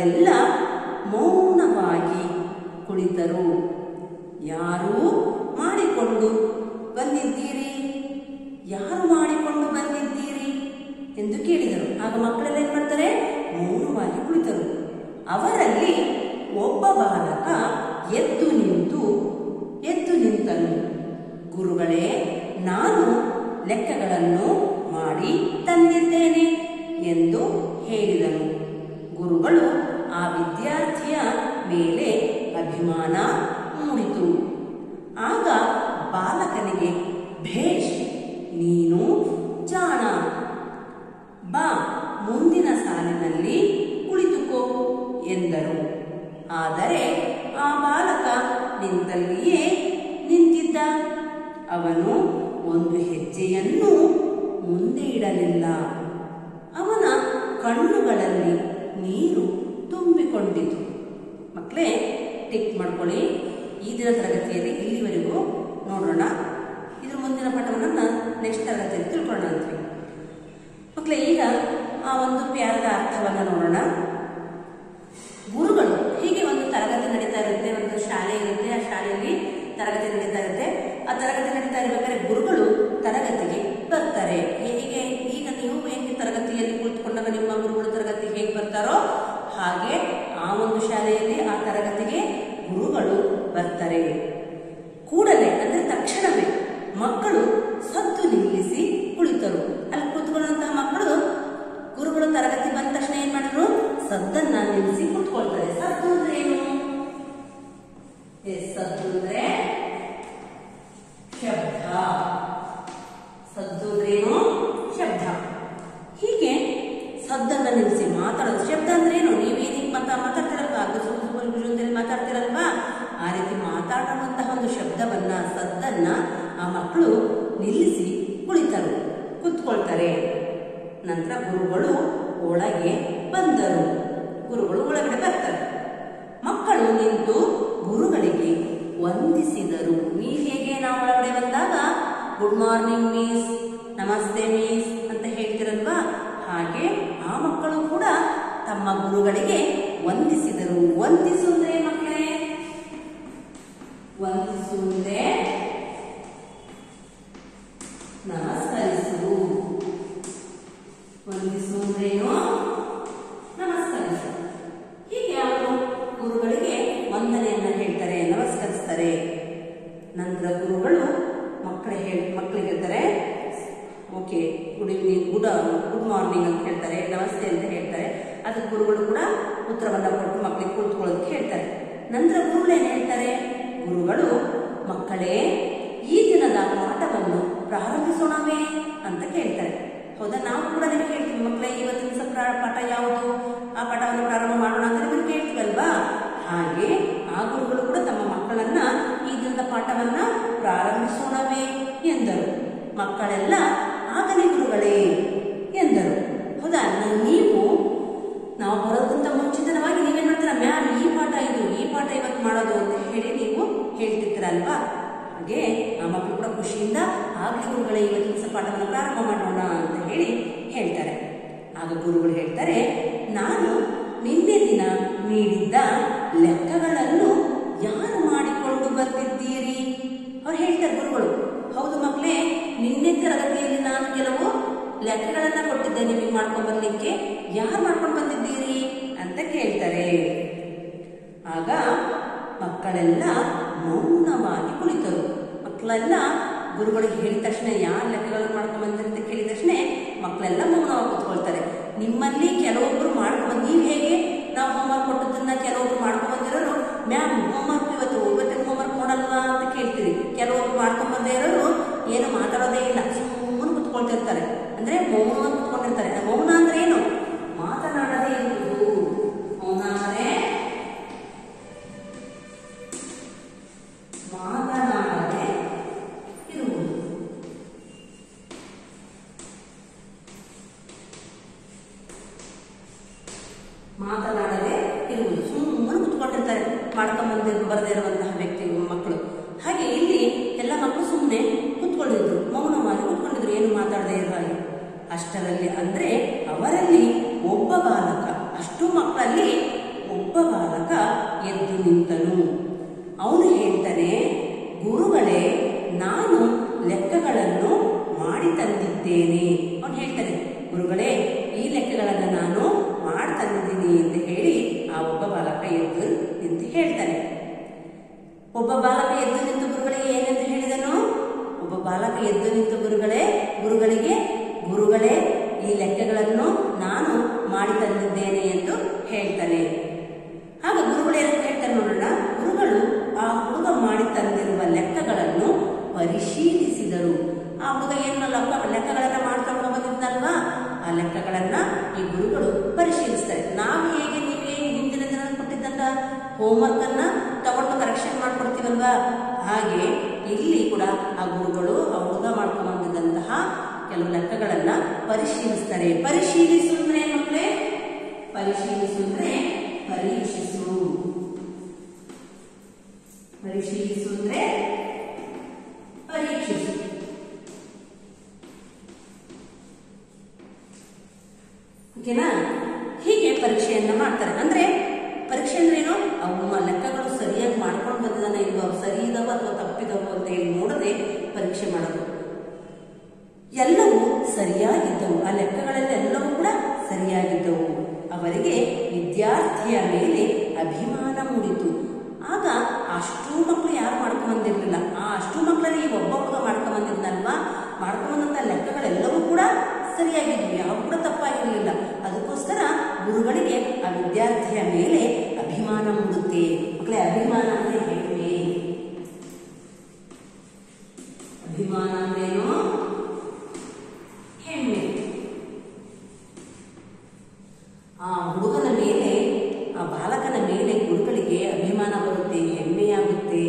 ಮಕ್ಕಳೆಲ್ಲ ಮೌನವಾಗಿ ಕುಳಿತರು ಯಾರು ಮಾಡಿಕೊಂಡು ಬಂದಿದ್ದೀರಿ ಯಾರು ಮಾಡಿಕೊಂಡು ಬಂದಿದ್ದೀರಿ ಎಂದು ಕೇಳಿದರು ಆಗ ಮಕ್ಕಳೆಲ್ಲ ಏನ್ ಮಾಡ್ತಾರೆ ಮೌನವಾಗಿ ಕುಳಿತರು ಅವರಲ್ಲಿ ಒಬ್ಬ ಬಾಲಕ ಎದ್ದು ನಿಂತು ಎದ್ದು ನಿಂತನು ಗುರುಗಳೇ ನಾನು ಲೆಕ್ಕಗಳನ್ನು ಮಾಡಿ ತಂದಿದ್ದೇನೆ ಎಂದು ಹೇಳಿದನು ಗುರುಗಳು ಆ ವಿದ್ಯಾರ್ಥಿಯ ಮೇಲೆ ಅಭಿಮಾನ ಮೂಡಿತು ಆಗ ಬಾಲಕನಿಗೆ ಭೇಷ್ ನೀನು ಜಾಣ ಬಾ ಮುಂದಿನ ಸಾಲಿನಲ್ಲಿ ಕುಳಿತುಕೋ ಎಂದರು ಆದರೆ ಆ ಬಾಲಕ ನಿಂತಲ್ಲಿಯೇ ನಿಂತಿದ್ದ ಅವನು ಒಂದು ಹೆಜ್ಜೆಯನ್ನು ಮುಂದೆ ಇಡಲಿಲ್ಲ ಅವನ ಕಣ್ಣುಗಳಲ್ಲಿ ನೀರು ತುಂಬಿಕೊಂಡಿತು ಮಕ್ಕಳೇ ಟಿಕ್ ಮಾಡ್ಕೊಳ್ಳಿ ಈ ದಿನ ತರಗತಿಯಲ್ಲಿ ಇಲ್ಲಿವರೆಗೂ ನೋಡೋಣ ಇದ್ರ ಮುಂದಿನ ಪಾಠವನ್ನು ನೆಕ್ಸ್ಟ್ ತರಗತಿಯಲ್ಲಿ ತಿಳ್ಕೊಳ್ಳೋಣ ಅಂತೀವಿ ಮಕ್ಕಳೇ ಈಗ ಆ ಒಂದು ಪ್ಯಾರದ ಅರ್ಥವನ್ನು ನೋಡೋಣ ಗುರುಗಳು ಹೀಗೆ ಒಂದು ತರಗತಿ ನಡೀತಾ ಇರುತ್ತೆ ಒಂದು ಶಾಲೆ ಇರುತ್ತೆ ಆ ಶಾಲೆಯಲ್ಲಿ ತರಗತಿ ನಡೀತಾ ಇರುತ್ತೆ ಆ ತರಗತಿ ನಡೀತಾ ಇರ್ಬೇಕಾದ್ರೆ ಗುರುಗಳು ತರಗತಿಗೆ ಬರ್ತಾರೆ ಹೀಗೆ ಈಗ ನೀವು ಹೇಗೆ ತರಗತಿಯಲ್ಲಿ ಕುಳಿತುಕೊಂಡಾಗ ನಿಮ್ಮ ಗುರುಗಳು ತರಗತಿಗೆ ಹೇಗೆ ಬರ್ತಾರೋ ಹಾಗೆ ಆ ಒಂದು ಶಾಲೆಯಲ್ಲಿ ಆ ತರಗತಿಗೆ ಗುರುಗಳು ಬರ್ತಾರೆ ಕೂಡಲೇ ಅಂದ್ರೆ ತಕ್ಷಣವೇ ಮಕ್ಕಳು ಸದ್ದು ನಿಲ್ಲಿಸಿ ಕುಳಿತರು ಅಲ್ಲಿ ಕೂತ್ಕೊಳ್ಳುವಂತಹ ಮಕ್ಕಳು ಗುರುಗಳು ತರಗತಿ ಬಂದ ತಕ್ಷಣ ಏನ್ ಮಾಡಿದ್ರು ಸದ್ದನ್ನ ನಿಲ್ಲಿಸಿ ಕೂತ್ಕೊಳ್ತಾರೆ ಸದ್ದು ಅಂದ್ರೆ ಏನು ಎಸ್, ಸದ್ದು ಅಂದ್ರೆ ಶಬ್ದ ಸದ್ದು ಅಂದ್ರೆ ಏನು ಶಬ್ದ ಹೀಗೆ ಸದ್ದನ್ನ ನಿಲ್ಲಿಸಿ ಮಾತಾಡೋದು ಶಬ್ದ ಅಂದ್ರೆ ಏನು ನೀವೇನಿಗೆ ಮಾತಾ ಮಾತಾಡ್ತಿರಲ್ವಾ ಗುಸು ಗುಸು ಗುಸು ಗುಸು ಅಂತೇಳಿ ಮಾತಾಡ್ತಿರಲ್ವಾ ಆ ರೀತಿ ಮಾತಾಡುವಂತಹ ಒಂದು ಶಬ್ದವನ್ನ ಸದ್ದನ್ನ ಆ ಮಕ್ಕಳು ನಿಲ್ಲಿಸಿ ಕುಳಿತರು ಕುತ್ಕೊಳ್ತಾರೆ ನಂತರ ಗುರುಗಳು ಒಳಗೆ ಬಂದರು ಗುರುಗಳು ಒಳಗಡೆ ಬರ್ತಾರೆ ಮಕ್ಕಳು ನಿಂತು ಗುರುಗಳಿಗೆ ವಂದಿಸಿದರು ನೀವು ಹೇಗೆ ನಾವು ಒಳಗಡೆ ಬಂದಾಗ ಗುಡ್ ಮಾರ್ನಿಂಗ್ ಮೀಸ್ ನಮಸ್ತೆ ಮೀಸ್ ಅಂತ ಹೇಳ್ತಿರಲ್ವಾ ಹಾಗೆ ಆ ಮಕ್ಕಳು ಕೂಡ ತಮ್ಮ ಗುರುಗಳಿಗೆ ವಂದಿಸಿದರು ವಂದಿಸುವುದೇ ಮಕ್ಕಳೇ ವಂದಿಸುವುದೇ ನಮಸ್ಕರಿಸುವುದು ವಂದಿಸುವುದೇನು ನಮಸ್ಕರಿಸು ಹೀಗೆ ಅವರು ಗುರುಗಳಿಗೆ ವಂದನೆಯನ್ನ ಹೇಳ್ತಾರೆ ನಮಸ್ಕರಿಸ್ತಾರೆ ನಂತರ ಗುರುಗಳು ಮಕ್ಕಳ ಹೇಳಿ ಮಕ್ಕಳಿಗೆ ಹೇಳ್ತಾರೆ okay good evening good good morning ಅಂತ ಹೇಳ್ತಾರೆ ನಮಸ್ತೆ ಅಂತ ಹೇಳ್ತಾರೆ ಅದಕ್ಕೆ ಗುರುಗಳು ಕೂಡ ಉತ್ತರವನ್ನ ಕೊಟ್ಟು ಮಕ್ಕಳಿಗೆ ಕೂತ್ಕೊಳ್ಳೋದಕ್ಕೆ ಹೇಳ್ತಾರೆ ನಂತರ ಗುರುಗಳು ಏನ್ ಹೇಳ್ತಾರೆ ಗುರುಗಳು ಮಕ್ಕಳೇ ಈ ದಿನದ ಪಾಠವನ್ನು ಪ್ರಾರಂಭಿಸೋಣವೇ ಅಂತ ಕೇಳ್ತಾರೆ ಹೌದಾ ನಾವು ಕೂಡ ನಿಮಗೆ ಹೇಳ್ತೀವಿ ಮಕ್ಕಳೇ ಇವತ್ತಿನ ದಿವಸ ಪ್ರಾ- ಪಾಠ ಯಾವುದು ಆ ಪಾಠವನ್ನು ಪ್ರಾರಂಭ ಮಾಡೋಣ ಅಂತ ನಿಮಗೆ ಕೇಳ್ತೀವಲ್ವಾ ಹಾಗೆ ಆ ಗುರುಗಳು ಕೂಡ ತಮ್ಮ ಮಕ್ಕಳನ್ನ ಈ ದಿನದ ಪಾಠವನ್ನ ಪ್ರಾರಂಭಿಸೋಣವೇ ಎಂದರು ಮಕ್ಕಳೆಲ್ಲ ಆಗಲಿ ಗುರುಗಳೇ ಎಂದರು ಹೌದಾ ನ- ನೀವು ನಾವು ಬರೋದಕ್ಕಿಂತ ಮುಂಚಿತವಾಗಿ ನೀವೇನ್ ಮಾಡ್ತೀರಾ ಮ್ಯಾಮ್ ಈ ಪಾಠ ಇದು ಈ ಪಾಠ ಇವತ್ತು ಮಾಡೋದು ಅಂತ ಹೇಳಿ ನೀವು ಹೇಳ್ತಿರ್ತೀರಲ್ವಾ ಹಾಗೆ ಆ ಮಕ್ಕಳು ಕೂಡ ಖುಷಿಯಿಂದ ಆಗ್ಲಿ ಗುರುಗಳೇ ಇವತ್ತಿನ ದಿವಸ ಪಾಠವನ್ನು ಪ್ರಾರಂಭ ಮಾಡೋಣ ಅಂತ ಹೇಳಿ ಹೇಳ್ತಾರೆ ಆಗ ಗುರುಗಳು ಹೇಳ್ತಾರೆ ನಾನು ನಿನ್ನೆ ದಿನ ನೀಡಿದ್ದ ಲೆಕ್ಕಗಳನ್ನು ಯಾರು ಮಾಡಿಕೊಂಡು ಬಂದಿದ್ದೀರಿ ಅವ್ರು ಹೇಳ್ತಾರೆ ಗುರುಗಳು ಹೌದು ಮಕ್ಕಳೇ ನಿನ್ನೆ ತರಗತಿಯಲ್ಲಿ ನಾನು ಕೆಲವು ಲೆಕ್ಕಗಳನ್ನ ಕೊಟ್ಟಿದ್ದೆ ನಿಮಗೆ ಮಾಡ್ಕೊಂಡ್ ಬರ್ಲಿಕ್ಕೆ ಯಾರು ಮಾಡ್ಕೊಂಡು ಬಂದಿದ್ದೀರಿ ಅಂತ ಕೇಳ್ತಾರೆ ಆಗ ಮಕ್ಕಳೆಲ್ಲ ಮೌನವಾಗಿ ಕುಳಿತರು ಮಕ್ಕಳೆಲ್ಲ ಗುರುಗಳಿಗೆ ಹೇಳಿದ ತಕ್ಷಣ ಯಾರು ಲೆಕ್ಕಗಳನ್ನು ಮಾಡ್ಕೊಂಡ್ ಬಂದಿರಿ ಅಂತ ಕೇಳಿದ ತಕ್ಷಣ ಮಕ್ಕಳೆಲ್ಲ ಮೌನವಾಗಿ ಕೂತ್ಕೊಳ್ತಾರೆ ನಿಮ್ಮಲ್ಲಿ ಕೆಲವೊಬ್ರು ಮಾಡ್ಕೊಂಡ್ ನೀವು ಹೇಗೆ ನಾವು ಹೋಮ್ವರ್ಕ್ ಕೊಟ್ಟದನ್ನ ಕೆಲವೊಬ್ರು ಮಾಡ್ಕೊಂಡ್ ಬಂದಿರೋರು ಮ್ಯಾಮ್ ಹೋಮ್ವರ್ಕ್ ಇವತ್ತು ಇವತ್ತಿನ ಹೋಮ್ವರ್ಕ್ ಮಾಡಲ್ವಾ ಅಂತ ಕೇಳ್ತೀರಿ ಕೆಲವೊಬ್ರು ಮಾಡ್ಕೊಂಡ್ ಬಂದೇ ಇರೋರು ಏನು ಮಾತಾಡೋದೇ ಇಲ್ಲ ಸುಮ್ಮನೆ ಕುತ್ಕೊಳ್ತಿರ್ತಾರೆ ಅಂದ್ರೆ ಮೌನ ಕುತ್ಕೊಂಡಿರ್ತಾರೆ ಮೌನ ಅಂದ್ರೆ ಏನು ಮಾತನಾಡದೇ ಇರುವುದು ಮೌನ ಅಂದ್ರೆ ಮಾತನಾಡದೆ ಇರುವುದು ಮಾತನಾಡದೆ ಇರುವುದು ಸುಮ್ಮನೆ ಕುತ್ಕೊಂಡಿರ್ತಾರೆ ಮಾಡ್ಕೊಂಡ್ ಬಂದಿ ಬರದೇ ಇರುವಂತಹ ವ್ಯಕ್ತಿ ಮಕ್ಕಳು ಹಾಗೆ ಇಲ್ಲಿ ಎಲ್ಲ ಮಕ್ಕಳು ಸುಮ್ಮನೆ ಕುತ್ಕೊಂಡಿದ್ರು ಮೌನವಾಗಿ ಕುತ್ಕೊಂಡಿದ್ರು ಏನು ಮಾತಾಡದೆ ಇರುವಾಗ ಅಷ್ಟರಲ್ಲಿ ಅಂದ್ರೆ ಅವರಲ್ಲಿ ಒಬ್ಬ ಬಾಲಕ ಅಷ್ಟು ಮಕ್ಕಳಲ್ಲಿ ಬಾಲಕ ಎದ್ದು ನಿಂತನು ಅವನು ಹೇಳ್ತಾನೆ ಗುರುಗಳೇ ನಾನು ಲೆಕ್ಕಗಳನ್ನು ಮಾಡಿ ತಂದಿದ್ದೇನೆ ಅವನು ಹೇಳ್ತಾನೆ ಗುರುಗಳೇ ಈ ಲೆಕ್ಕಗಳನ್ನು ನಾನು ಮಾಡಿ ತಂದಿದ್ದೀನಿ ಅಂತ ಹೇಳಿ ಆ ಒಬ್ಬ ಬಾಲಕ ಎದ್ದು ನಿಂತು ಹೇಳ್ತಾನೆ ಒಬ್ಬ ಬಾಲಕ ಎದ್ದು ನಿಂತು ಗುರುಗಳಿಗೆ ಏನೆಂದು ಹೇಳಿದನು ಒಬ್ಬ ಬಾಲಕ ಎದ್ದು ನಿಂತು ಗುರುಗಳೇ ಗುರುಗಳಿಗೆ ಗುರುಗಳೇ ಈ ಲೆಕ್ಕಗಳನ್ನು ನಾನು ಮಾಡಿ ತಂದಿದ್ದೇನೆ ಎಂದು ಹೇಳ್ತಾನೆ ಆಗ ಗುರುಗಳು ಏನಂತ ಹೇಳ್ತಾರೆ ನೋಡೋಣ ಗುರುಗಳು ಆ ಹುಡುಗ ಮಾಡಿ ತಂದಿರುವ ಲೆಕ್ಕಗಳನ್ನು ಪರಿಶೀಲಿಸಿದರು ಆ ಹುಡುಗ ಏನು ಲೆಕ್ಕ ಲೆಕ್ಕಗಳನ್ನ ಮಾಡ್ಕೊಂಡು ಬಂದಿದ್ದಲ್ವಾ ಆ ಲೆಕ್ಕಗಳನ್ನ ಈ ಗುರುಗಳು ಪರಿಶೀಲಿಸ್ತಾರೆ ನಾವು ಹೇಗೆ ನಿಮಗೆ ಹಿಂದಿನ ದಿನ ಕೊಟ್ಟಿದ್ದಂತ ಹೋಮ್ವರ್ಕ್ ಅನ್ನ ತಗೊಂಡು ಕರೆಕ್ಷನ್ ಮಾಡ್ಕೊಡ್ತೀವಲ್ವಾ ಹಾಗೆ ಇಲ್ಲಿ ಕೂಡ ಆ ಗುರುಗಳು ಆ ಹುಡುಗ ಮಾಡ್ಕೊಂಡು ಬಂದಿದ್ದಂತಹ ಕೆಲವು ಲೆಕ್ಕಗಳನ್ನ ಪರಿಶೀಲಿಸ್ತಾರೆ ಪರಿಶೀಲಿಸು ಅಂದ್ರೆ ಏನು ಮಕ್ಕಳೇ ಪರಿಶೀಲಿಸು ಅಂದ್ರೆ ಪರೀಕ್ಷಿಸು ಪರಿಶೀಲಿಸು ಅಂದ್ರೆ ಪರೀಕ್ಷಿಸು ಓಕೆನಾ ಹೀಗೆ ಪರೀಕ್ಷೆಯನ್ನ ಮಾಡ್ತಾರೆ ಅಂದ್ರೆ ಪರೀಕ್ಷೆ ಅಂದ್ರೆ ಏನು ಅವು ಲೆಕ್ಕಗಳು ಸರಿಯಾಗಿ ಮಾಡ್ಕೊಂಡು ಬಂದಿದ್ದಾನ ಇಲ್ವೋ ಅವು ಸರಿ ಇದಾವ ಅಥವಾ ತಪ್ಪಿದವು ಅಂತ ಹೇಳಿ ನೋಡದೆ ಪರೀಕ್ಷೆ ಮಾಡೋದು ಎಲ್ಲವೂ ಸರಿಯಾಗಿದ್ದವು ಆ ಲೆಕ್ಕಗಳೆಲ್ಲ ಎಲ್ಲವೂ ಕೂಡ ಸರಿಯಾಗಿದ್ದವು ಅವರಿಗೆ ವಿದ್ಯಾರ್ಥಿಯ ಮೇಲೆ ಅಭಿಮಾನ ಮೂಡಿತು ಆಗ ಅಷ್ಟು ಮಕ್ಕಳು ಯಾರು ಮಾಡ್ಕೊಂಡ್ ಬಂದಿರ್ಲಿಲ್ಲ ಆ ಅಷ್ಟು ಮಕ್ಕಳಲ್ಲಿ ಈ ಒಬ್ಬ ಹುಡುಗ ಮಾಡ್ಕೊಂಡ್ ಬಂದಿದ್ನಲ್ವಾ ಮಾಡ್ಕೊಂಡ್ ಬಂದಂತ ಲೆಕ್ಕಗಳೆಲ್ಲವೂ ಕೂಡ ಸರಿಯಾಗಿದ್ವು ಯಾವ ಕೂಡ ತಪ್ಪಾಗಿರ್ಲಿಲ್ಲ ಅದಕ್ಕೋಸ್ಕರ ಗುರುಗಳಿಗೆ ಆ ವಿದ್ಯಾರ್ಥಿಯ ಮೇಲೆ ಅಭಿಮಾನ ಮೂಡುತ್ತೆ ಮಕ್ಕಳೇ ಅಭಿಮಾನ ಅಂದ್ರೆ ಹೆಮ್ಮೆ ಅಭಿಮಾನ ಅಂದ್ರೇನು ಹೆಮ್ಮೆ ಆ ಹುಡುಗನ ಮೇಲೆ ಆ ಬಾಲಕನ ಮೇಲೆ ಗುರುಗಳಿಗೆ ಅಭಿಮಾನ ಬರುತ್ತೆ ಹೆಮ್ಮೆಯಾಗುತ್ತೆ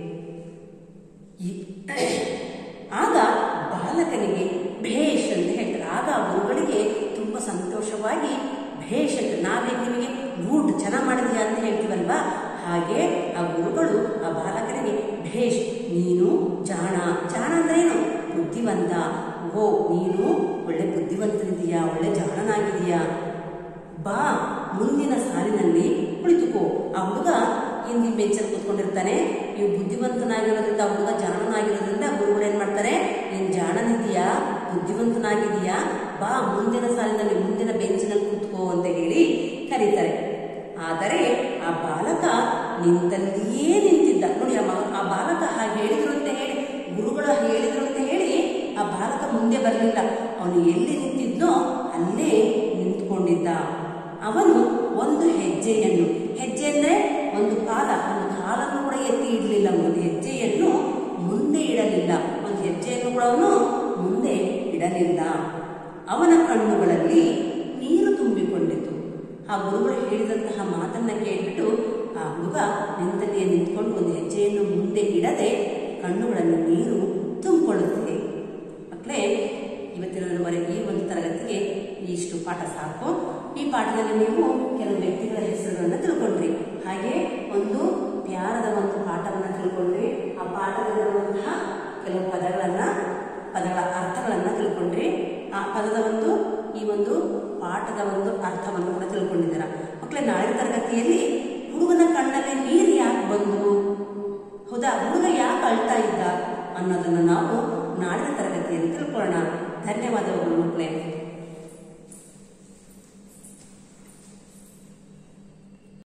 ಈ- ಆಗ ಬಾಲಕನಿಗೆ ಭೇಷ್ ಅಂತ ಹೇಳ್ತಾರೆ ಆಗ ಆ ಗುರುಗಳಿಗೆ ತುಂಬಾ ಸಂತೋಷವಾಗಿ ಭೇಷ್ ಅಂತ ನಾವೇ ನಿಮಗೆ ಗುಡ್ ಚೆನ್ನಾಗಿ ಮಾಡಿದ್ಯಾ ಅಂತ ಹೇಳ್ತೀವಲ್ವಾ ಹಾಗೆ ಆ ಗುರುಗಳು ಆ ಬಾಲಕನಿಗೆ ಭೇಷ್ ನೀನು ಜಾಣ ಜಾಣ ಅಂದ್ರೆ ಏನು ಬುದ್ಧಿವಂತ ಓ ನೀನು ಒಳ್ಳೆ ಬುದ್ಧಿವಂತನಿದೀಯಾ ಒಳ್ಳೆ ಜಾಣನಾಗಿದೀಯಾ ಬಾ ಮುಂದಿನ ಸಾಲಿನಲ್ಲಿ ಕುಳಿತುಕೋ ಆ ಹುಡುಗ ಹಿಂದಿ ಬೆಂಚಲ್ಲಿ ಕೂತ್ಕೊಂಡಿರ್ತಾನೆ ಇವು ಬುದ್ಧಿವಂತನಾಗಿರೋದ್ರಿಂದ ಆ ಹುಡುಗ ಜಾಣನಾಗಿರೋದ್ರಿಂದ ಗುರುಗಳು ಏನ್ ಮಾಡ್ತಾರೆ ನೀನ್ ಜಾಣನಿದೀಯಾ ಬುದ್ಧಿವಂತನಾಗಿದೀಯಾ ಬಾ ಮುಂದಿನ ಸಾಲಿನಲ್ಲಿ ಮುಂದಿನ ಬೆಂಚಿನಲ್ಲಿ ಕೂತ್ಕೋ ಅಂತ ಹೇಳಿ ಕರೀತಾರೆ ಆದರೆ ಆ ಬಾಲಕ ನಿಂತಲ್ಲಿಯೇ ನಿಂತಿದ್ದ ನೋಡಿ ಆ ಮ- ಆ ಬಾಲಕ ಹಾಗೆ ಹೇಳಿದ್ರು ಅಂತ ಹೇಳಿ ಗುರುಗಳು ಹೇಳಿದ್ರು ಅಂತ ಹೇಳಿ ಆ ಬಾಲಕ ಮುಂದೆ ಬರಲಿಲ್ಲ ಅವನು ಎಲ್ಲಿ ನಿಂತಿದ್ನೋ ಅಲ್ಲೇ ನಿಂತ್ಕೊಂಡಿದ್ದ ಅವನು ಒಂದು ಹೆಜ್ಜೆಯನ್ನು ಹೆಜ್ಜೆ ಅಂದ್ರೆ ಒಂದು ಕಾಲ ಒಂದು ಕಾಲನ್ನು ಕೂಡ ಎತ್ತಿ ಇಡಲಿಲ್ಲ ಒಂದು ಹೆಜ್ಜೆಯನ್ನು ಮುಂದೆ ಇಡಲಿಲ್ಲ ಒಂದು ಹೆಜ್ಜೆಯನ್ನು ಕೂಡ ಅವನು ಮುಂದೆ ಇಡಲಿಲ್ಲ ಅವನ ಕಣ್ಣುಗಳಲ್ಲಿ ನೀರು ತುಂಬಿಕೊಂಡಿತು ಆ ಗುರುಗಳು ಹೇಳಿದಂತಹ ಮಾತನ್ನ ಕೇಳಿಬಿಟ್ಟು ಆ ಹುಡುಗ ನಿಂತಲ್ಲಿಯೇ ನಿಂತ್ಕೊಂಡು ಒಂದು ಹೆಜ್ಜೆಯನ್ನು ಮುಂದೆ ಇಡದೆ ಕಣ್ಣುಗಳಲ್ಲಿ ನೀರು ತುಂಬಿಕೊಳ್ಳುತ್ತಿದೆ ಮಕ್ಕಳೇ ಇವತ್ತಿನವರೆಗೆ ಈ ಒಂದು ತರಗತಿಗೆ ಇಷ್ಟು ಪಾಠ ಸಾಕು ಈ ಪಾಠದಲ್ಲಿ ನೀವು ಕೆಲವು ವ್ಯಕ್ತಿಗಳ ಹೆಸರುಗಳನ್ನು ತಿಳ್ಕೊಂಡ್ರಿ ಹಾಗೆ ಒಂದು ಪ್ಯಾರದ ಒಂದು ಪಾಠವನ್ನು ತಿಳ್ಕೊಂಡ್ರಿ ಆ ಪಾಠದಲ್ಲಿರುವಂತಹ ಕೆಲವು ಪದಗಳನ್ನ ಪದಗಳ ಅರ್ಥಗಳನ್ನ ತಿಳ್ಕೊಂಡ್ರಿ ಆ ಪದದ ಒಂದು ಈ ಒಂದು ಪಾಠದ ಒಂದು ಅರ್ಥವನ್ನು ಕೂಡ ತಿಳ್ಕೊಂಡಿದ್ದೀರ ಮಕ್ಕಳೇ ನಾಳೆ ತರಗತಿಯಲ್ಲಿ ಹುಡುಗನ ಕಣ್ಣಲ್ಲಿ ನೀರು ಯಾಕೆ ಬಂದು ಹೌದಾ ಹುಡುಗ ಯಾಕೆ ಅಳ್ತಾ ಇದ್ದ ಅನ್ನೋದನ್ನ ನಾವು ನಾಳಿನ ತರಗತಿಯಲ್ಲಿ ತಿಳ್ಕೊಳ್ಳೋಣ ಧನ್ಯವಾದಗಳು ಮಕ್ಕಳೇ